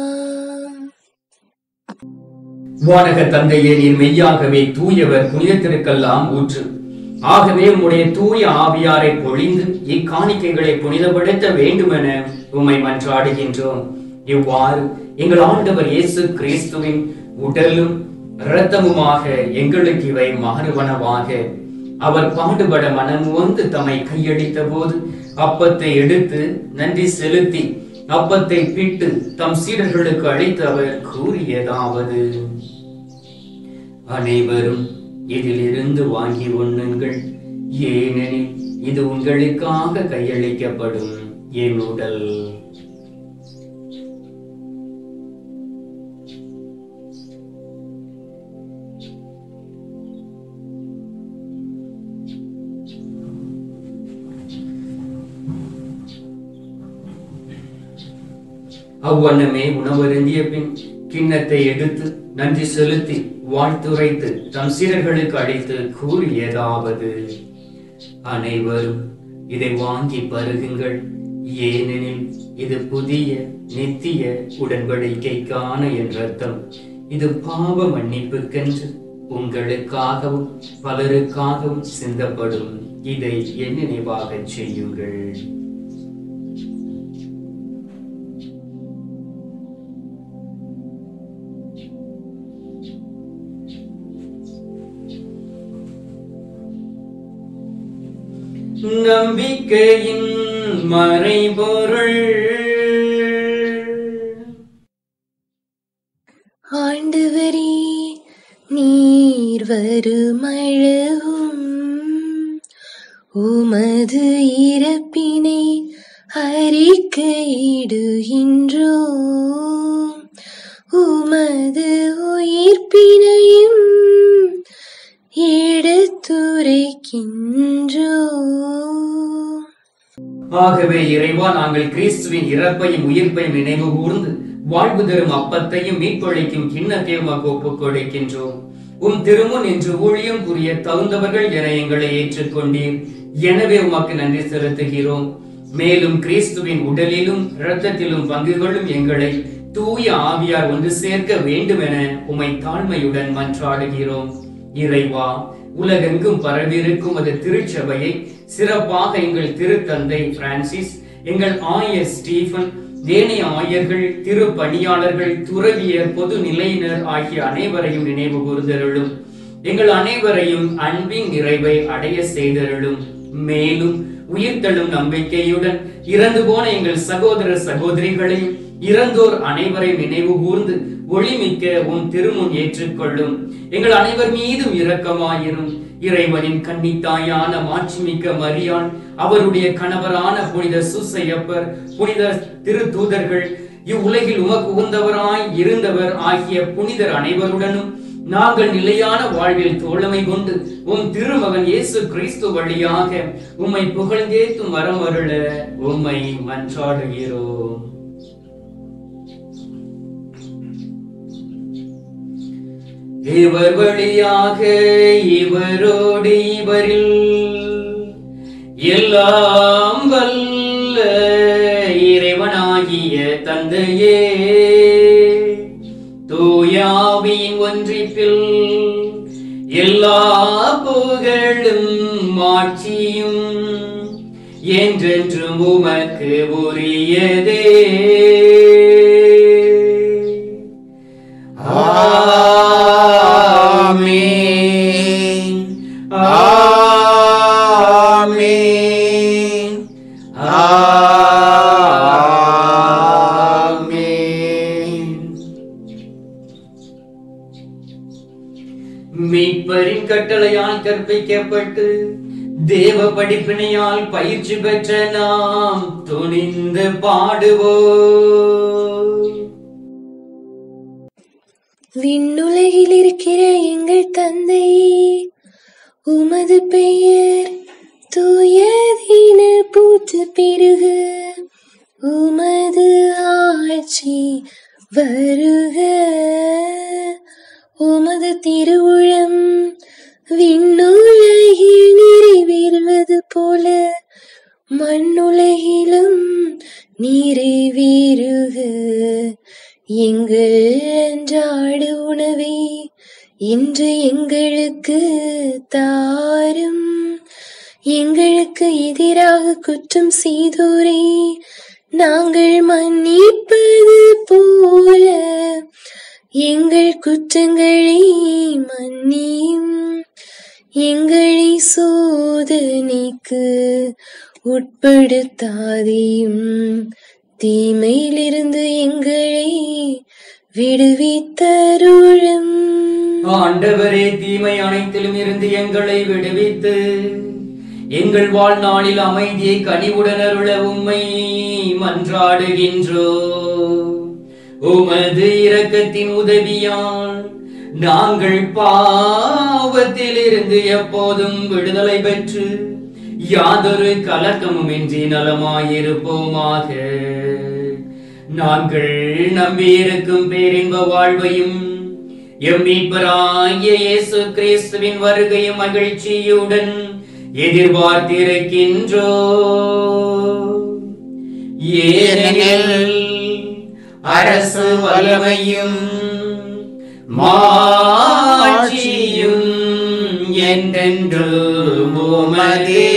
B: வானக தந்தையே நீர் மெய்யாகவே தூயவர் புனிதத்திற்கெல்லாம் ஊற்று ஆகவே உம்முடைய தூய ஆவியாரை பொழிந்து இக்காணிக்கைகளை புனிதப்படுத்த வேண்டுமென உம்மை மன்றாடுகின்றோம் இவ்வாறு எங்கள் ஆண்டவர் இயேசு கிறிஸ்துவின் உடலும் இரத்தமுமாக எங்களுக்கு இவை மாறுவனவாக அவர் பாடுபட மனம் வந்து தம்மை கையளித்த போது அப்பத்தை எடுத்து நன்றி செலுத்தி அப்பத்தை பிட்டு தம் சீடர்களுக்கு அளித்து அவர் கூறியதாவது அனைவரும் இதிலிருந்து வாங்கி உண்ணுங்கள் ஏனெனில் இது உங்களுக்காக கையளிக்கப்படும் என் உடல் அவ்வண்ணமே உணவருந்திய பின் கிண்ணத்தை எடுத்து நன்றி செலுத்தி வாழ்த்துரைத்து தம் சீரர்களுக்கு அழைத்து கூறியதாவது அனைவரும் இதை வாங்கி பருகுங்கள் ஏனெனில் இது புதிய நித்திய உடன்படிக்கைக்கான என் ரத்தம் இது பாவ மன்னிப்புக்கென்று உங்களுக்காகவும் பலருக்காகவும் சிந்தப்படும் இதை என் நினைவாகச் செய்யுங்கள் நம்பிக்கையின் மறைபொருள்
A: ஆண்டவரே நீர் வருமளவும் உமது இறப்பினை அறிக்கையிடுகின்றோம் உமது உயிர்ப்பினையும் எடுத்துரைக்கின்றோம்
B: ஆகவே இறைவா நாங்கள் கிறிஸ்துவின் இறப்பையும் உயிர்ப்பையும் நினைவு கூர்ந்து வாழ்வு தரும் அப்பத்தையும் மீட்பளிக்கும் கிண்ணத்தையும் உமக்கு ஒப்புக் கொடுக்கின்றோம் உம் திருமுன் என்று ஊழியம் புரிய தகுந்தவர்கள் என எங்களை ஏற்றுக்கொண்டீர் எனவே உமக்கு நன்றி செலுத்துகிறோம் மேலும் கிறிஸ்துவின் உடலிலும் இரத்தத்திலும் பங்கு கொள்ளும் எங்களை தூய ஆவியார் ஒன்று சேர்க்க வேண்டும் என உமை தாழ்மையுடன் மன்றாடுகிறோம் இறைவா உலகெங்கும் பரவியிருக்கும் அது திருச்சபையை சிறப்பாக எங்கள் திருத்தந்தை பிரான்சிஸ் எங்கள் ஆயர் ஸ்டீஃபன் ஏனைய ஆயர்கள் திரு பணியாளர்கள் துறவியர் பொது நிலையினர் ஆகிய அனைவரையும் நினைவு கூர்ந்தருளும் எங்கள் அனைவரையும் அன்பின் நிறைவை அடைய செய்தருளும் மேலும் உயிர்த்தெழும் நம்பிக்கையுடன் இறந்து போன எங்கள் சகோதர சகோதரிகளையும் இறந்தோர் அனைவரையும் நினைவு கூர்ந்து ஒளிமிக்க உன் திருமுன் ஏற்றுக்கொள்ளும் எங்கள் அனைவர் மீதும் இரக்கமாயிரும் இறைவனின் கன்னித்தாயான மாட்சிமிக்க மரியாள் அவருடைய கணவரான புனித சுசையப்பர் புனித திருத்தூதர்கள் இவ்வுலகில் உமக்கு உகந்தவராய் இருந்தவர் ஆகிய புனிதர் அனைவருடனும் நாங்கள் நிலையான வாழ்வில் தோழமை கொண்டு உம் திருமகன் இயேசு கிறிஸ்து வழியாக உம்மை புகழ்ந்தேத்தும் வரம் அருள உம்மை மன்றாடுகிறோம் இவர் வழியாக இவரோடு இவரில் எல்லாம் வல்ல இறைவனாகிய தந்தையே தூயாவின் ஒன்றிப்பில் எல்லா புகழும் மாட்சியும் என்றென்றும் உமக்கு உரியதே
C: ஆமென் ஆமென் ஆமென்
B: மீட்பரின் கட்டளையால் கற்பிக்கப்பட்டு தேவ படிப்பினையால் பயிற்சி பெற்ற நாம் துணிந்து பாடுவோம்
A: விண்ணுலகில் இருக்கிற எங்கள் தந்தையே உமது பெயர் தூயதீன பூத்து பெருக உமது ஆட்சி வருக உமது திருவுளம் விண்ணுலகில் நிறைவேறுவது போல மண்ணுலகிலும் நிறைவேறுக எங்கள் அன்றாட உணவை இன்று எங்களுக்கு தாரும் எங்களுக்கு எதிராக குற்றம் செய்தோரை நாங்கள் மன்னிப்பது போல எங்கள் குற்றங்களை மன்னியும் எங்களை சோதனைக்கு உட்படுத்தாதையும் தீமையிலிருந்து எங்களை விடுவித்தருளும்
B: ஆண்டவரே தீமை அனைத்திலும் இருந்து எங்களை விடுவித்து எங்கள் வாழ்நாளில் அமைதியை கனிவுடன் அருள உம்மை மன்றாடுகின்றோ உமது இரக்கத்தின் உதவியால் நாங்கள் பாவத்தில் இருந்து எப்போதும் விடுதலை பெற்று யாதொரு கலக்கமுமின்றி நலமாயிருப்போமாக நாங்கள் நம்பியிருக்கும் பேரின்ப வாழ்வையும் எம் மீட்பராகிய இயேசு கிறிஸ்துவின் வருகையும் மகிழ்ச்சியுடன் எதிர்பார்த்திருக்கின்றோ ஏனெனில் அரசு வல்லமையும் மாட்சியும் என்றென்று உமதே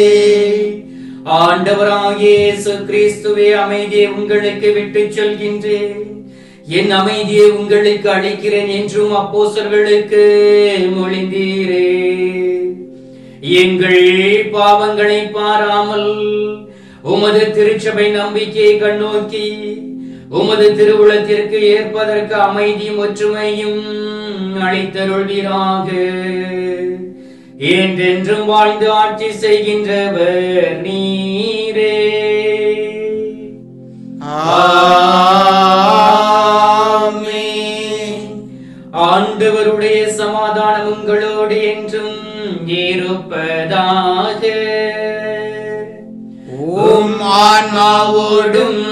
B: ஆண்டவராகிய இயேசு கிறிஸ்துவே அமைதியை உங்களுக்கு விட்டுச் சொல்கின்றேன் என் அமைதியை உங்களுக்கு அளிக்கிறேன் என்றும் அப்போஸ்தலர்களுக்கு மொழிந்தீரே எங்கள் பாவங்களை பாராமல் உமது திருச்சபை நம்பிக்கையை கண்ணோக்கி உமது திருவுளத்திற்கு ஏற்பதற்கு அமைதியும் ஒற்றுமையும் அளித்தருள்வீராக என்றென்றும் வாழ்ந்து ஆட்சி செய்கின்றவர் நீரே
C: ஆமென்.
B: ஆண்டவருடைய சமாதானம் உங்களோடு என்றும் இருப்பதாக
C: உம் ஆன்மாவோடும்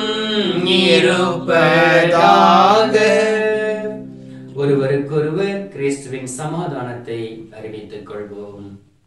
C: இருப்பதாக
B: ஒருவருக்கொருவர் கிறிஸ்துவின் சமாதானத்தை அறிவித்துக் கொள்வோம்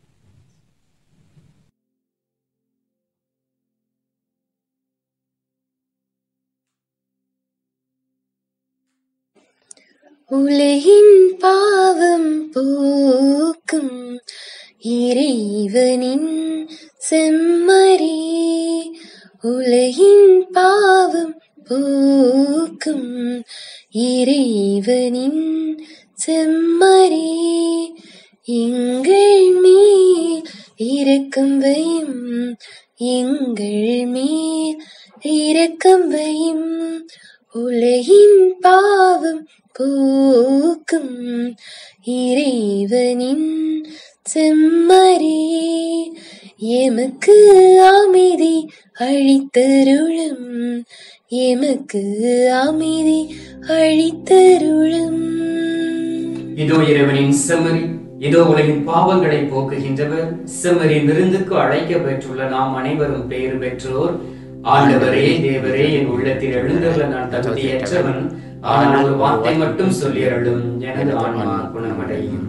A: உலகின் பாவம் போக்கும் இறைவனின் செம்மறி உலகின் பாவம் போக்கும் இறைவனின் செம்மறி எங்கள் மேல் இரக்கம் வையும் எங்கள் மேல் இரக்கம் வையும் உலகின் பாவம் போக்கும் இறைவனின் செம்மறி எமக்கு அமைதி அழித்தருளும் எமக்கு அமைதி அழித்தருளும்
B: இதோ இறைவனின் செம்மறி இதோ உலகின் பாவங்களை போக்குகின்றவர் செம்மறி விருந்துக்கு அழைக்க பெற்றுள்ள நாம் அனைவரும் பெயர் பெற்றோர் ஆண்டவரே தேவரே என் உள்ளத்தில் எழுந்தருள நான் தகுதியற்றவன் ஆனால் ஒரு வார்த்தை மட்டும் சொல்லி அருளும் எனது ஆன்மா குணமடையும்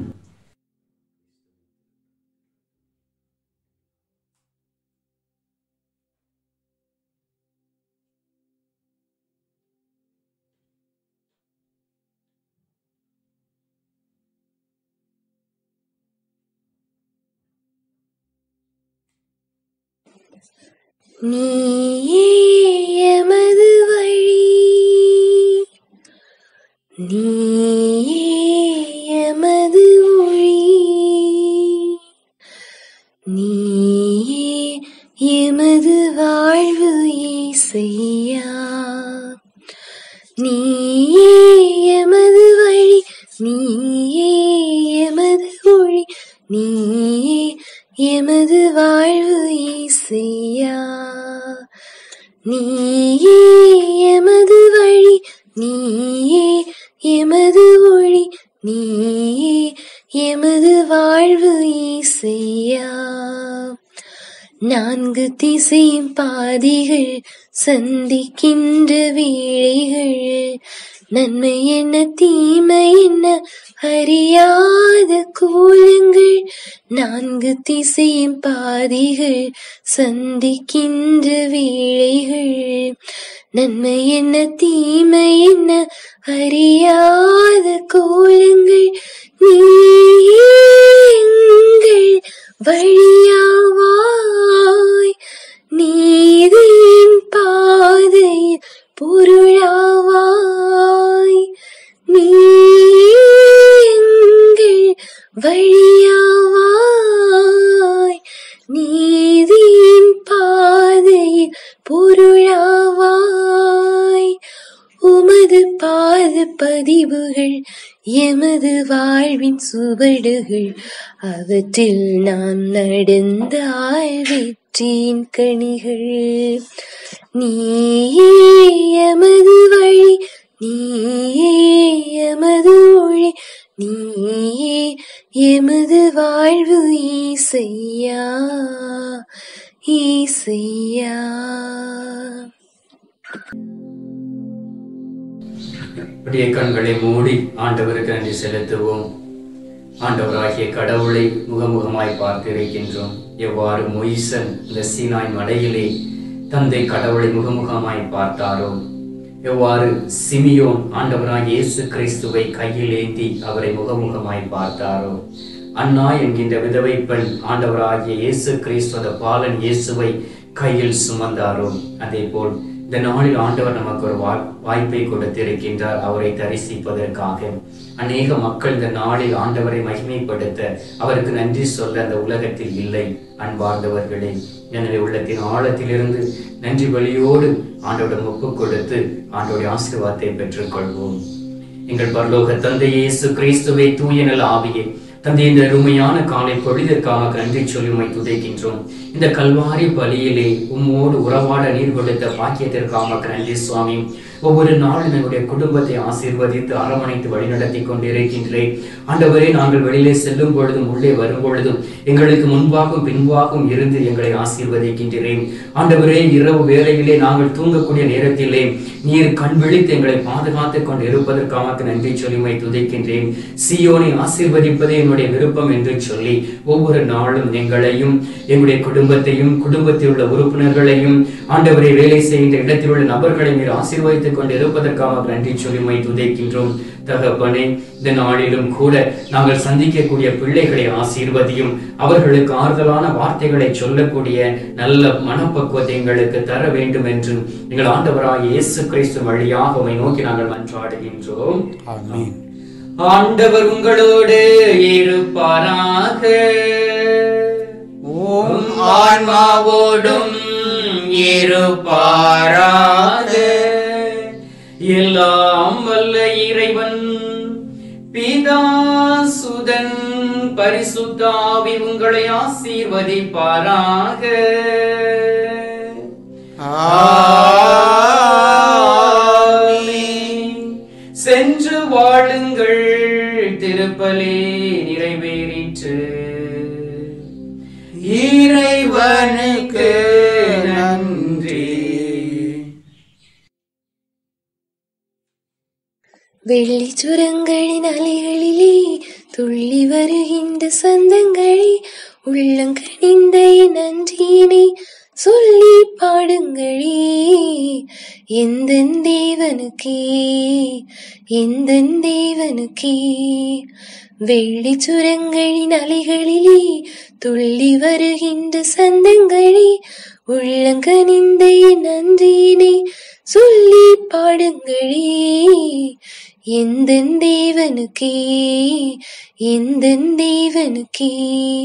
A: நீயே எமது வழி நீயே எமது ஒளி நீயே எமது வாழ்வு இசையா நீயே எமது வழி நீயே எமது ஒளி நீயே எமது வாழ்வு இசையா நீயே எமது வழி நீயே எமது ஒளி நீயே எமது வாழ்வு இசையா நான்கு திசையும் பாதிகள் சந்திக்கின்ற வேளைகள் நன்மை என்ன தீமை என்ன அறியாத கோலங்கள் நான்கு திசையும் பாதிகள் சந்திக்கின்ற வேளைகள் நன்மை என்ன தீமை என்ன அறியாத கோலங்கள் நீயே எங்கள் வழியாவாய் நீதியின் பாதையில் பொருளாவாய் நீயே எங்கள் வழியாவாய் நீதியின் பாதையில் பொருளாவாய் உமது பாத பதிவுகள் எமது வாழ்வின் சுவடுகள் அவற்றில் நாம் நடந்தால் வெற்றியின் கனிகள் நீயே எமது வழி நீயே எமது ஒளி நீயே எமது வாழ்வு ஈசையா ஈசையா
B: அப்படியே கண்களை மூடி ஆண்டவருக்கு நன்றி செலுத்துவோம் ஆண்டவராகிய கடவுளை முகமுகமாய் பார்த்து இருக்கின்றோம் எவ்வாறு மொய்சன் இந்த சீனாய் மலையிலே தந்தை கடவுளை முகமுகமாய் பார்த்தாரோ எவ்வாறு சிமியோன் ஆண்டவராகிய இயேசு கிறிஸ்துவை கையில் ஏந்தி அவரை முகமுகமாய் பார்த்தாரோ அண்ணா என்கின்ற விதவை பெண் ஆண்டவராகிய இயேசு கிறிஸ்துவ பாலன் இயேசுவை கையில் சுமந்தாரோ அதே போல் இந்த நாளில் ஆண்டவர் நமக்கு ஒரு வா- வாய்ப்பை கொடுத்திருக்கின்றார் அவரை தரிசிப்பதற்காக அநேக மக்கள் இந்த நாளில் ஆண்டவரை மகிமைப்படுத்த அவருக்கு நன்றி சொல்ல அந்த உலகத்தில் இல்லை அன்பார்ந்தவர்களே எனவே உள்ளத்தின் ஆழத்திலிருந்து நன்றி வழியோடு ஆண்டவரிடம் ஒப்புக் கொடுத்து ஆண்டவருடைய ஆசீர்வாதத்தை பெற்றுக்கொள்வோம் எங்கள் பரலோக தந்தை இயேசு கிறிஸ்துவை தூய நல ஆவியே தந்தை இந்த அருமையான காலை பொழுதற்காக நன்றி சொல்லி உம்மை துதைக்கின்றோம் இந்த கல்வாரி பலியிலே உம்மோடு உறவாட நீர் கொடுத்த பாக்கியத்திற்காக நன்றி சுவாமி ஒவ்வொரு நாளும் எங்களுடைய குடும்பத்தை ஆசீர்வதித்து அரவணைத்து வழிநடத்தி கொண்டிருக்கின்றேன் ஆண்டவரே நாங்கள் வெளியிலே செல்லும் பொழுதும் உள்ளே வரும் பொழுதும் எங்களுக்கு முன்பாகவும் பின்பாகவும் இருந்து எங்களை ஆசீர்வதிக்கின்றேன் ஆண்டவரே இரவு வேளையிலே நாங்கள் தூங்கக்கூடிய நேரத்திலே நீர் கண் விழித்து எங்களை பாதுகாத்துக் கொண்டு இருப்பதற்காக நன்றி சொல்லி உம்மை துதைக்கின்றேன் சியோனை ஆசீர்வதிப்பதே என்னுடைய விருப்பம் என்று சொல்லி ஒவ்வொரு நாளும் எங்களையும் எங்களுடைய குடும்பத்தையும் குடும்பத்தில் உள்ள உறுப்பினர்களையும் ஆண்டவரை வேலை செய்கின்ற இடத்தில் உள்ள நபர்களை நீர் ஆசீர்வதித்துக் கொண்டு இருப்பதற்காக நன்றி சொல்லி உம்மை துதைக்கின்றோம் தகப்பனே இந்த நாளிலும் கூட நாங்கள் சந்திக்கக்கூடிய பிள்ளைகளை ஆசீர்வதியும் அவர்களுக்கு ஆறுதலான வார்த்தைகளை சொல்லக்கூடிய நல்ல மனப்பக்குவத்தை எங்களுக்கு தர வேண்டும் என்று எங்கள் ஆண்டவராக இயேசு கிறிஸ்து வழியாக உம்மை நோக்கி நாங்கள் மன்றாடுகின்றோம்
C: ஆமென்
B: ஆண்டவர் உங்களோடு இருப்பாராக
C: உம் ஆன்மாவோடும் இருப்பாராக
B: எல்லாம் வல்ல இறைவன் பிதா சுதன் பரிசுத்தாவி உங்களை ஆசீர்வதிப்பாராக
C: ஆமென்.
B: சென்று வாழுங்கள் திருப்பலி நிறைவேறிற்று
C: இறைவனுக்கு நன்றி
A: வெள்ளி சுரங்களின் அலைகளிலே துள்ளி வருகின்ற சந்தங்களே உள்ளங்கனிந்த என் நன்றியினை சொல்லி பாடுங்களே எந்த தேவனுக்கே எந்த தேவனுக்கே வெள்ளி சுரங்களின் அலைகளிலே துள்ளி வருகின்ற சந்தங்களே உள்ளங்கனிந்த என் நன்றியினை சொல்லி பாடுங்களே எந்த தேவனுக்கே எந்த தேவனுக்கே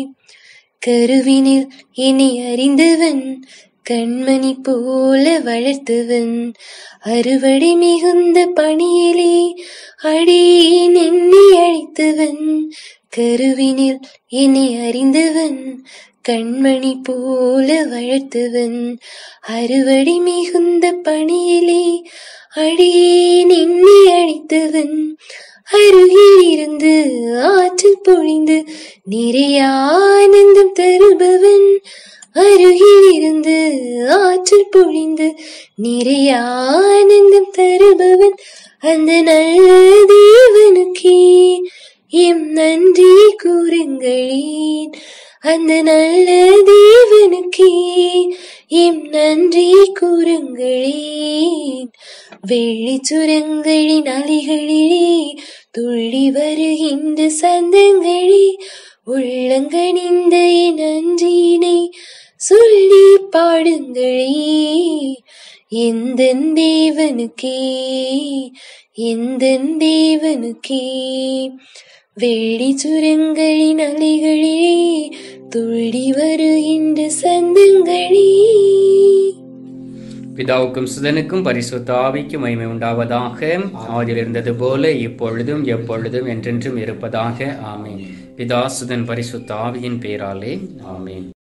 A: கருவினில் இனி அறிந்தவன் கண்மணி போல வளர்த்தவன் அறுவடை மிகுந்த பணியிலே அடியேன் எண்ணி அழைத்தவன் கருவினில் இனி அறிந்தவன் கண்மணி போல வளர்த்தவன் அறுவடை மிகுந்த பணியிலே அடியேன் எண்ணி அழைத்தவன் அருகில் இருந்து ஆற்றல் பொழிந்து நிறைய ஆனந்தம் தருபவன் அருகில் இருந்து ஆற்றல் பொழிந்து நிறைய ஆனந்தம் தருபவன் அந்த நல்ல தேவனுக்கே எம் நன்றி கூறுங்களேன் அந்த நல்ல தேவனுக்கே எம் நன்றி கூறுங்களேன் வெள்ளி சுரங்களின் அலைகளிலே துள்ளி வருகின்ற சந்தங்களே உள்ளங்கனிந்த என் நன்றியினை சொல்லி பாடுங்களே எந்த தேவனுக்கே எந்த தேவனுக்கே வெள்ளி சுரங்களின் அலைகளிலே துள்ளி வருகின்ற சந்தங்களே
B: பிதாவுக்கும் சுதனுக்கும் பரிசுத்த ஆவிக்கும் மகிமை உண்டாவதாக ஆதியில் இருந்தது போல இப்பொழுதும் எப்பொழுதும் என்றென்றும் இருப்பதாக ஆமென் பிதா சுதன் பரிசுத்த ஆவியின் பேராலே ஆமென்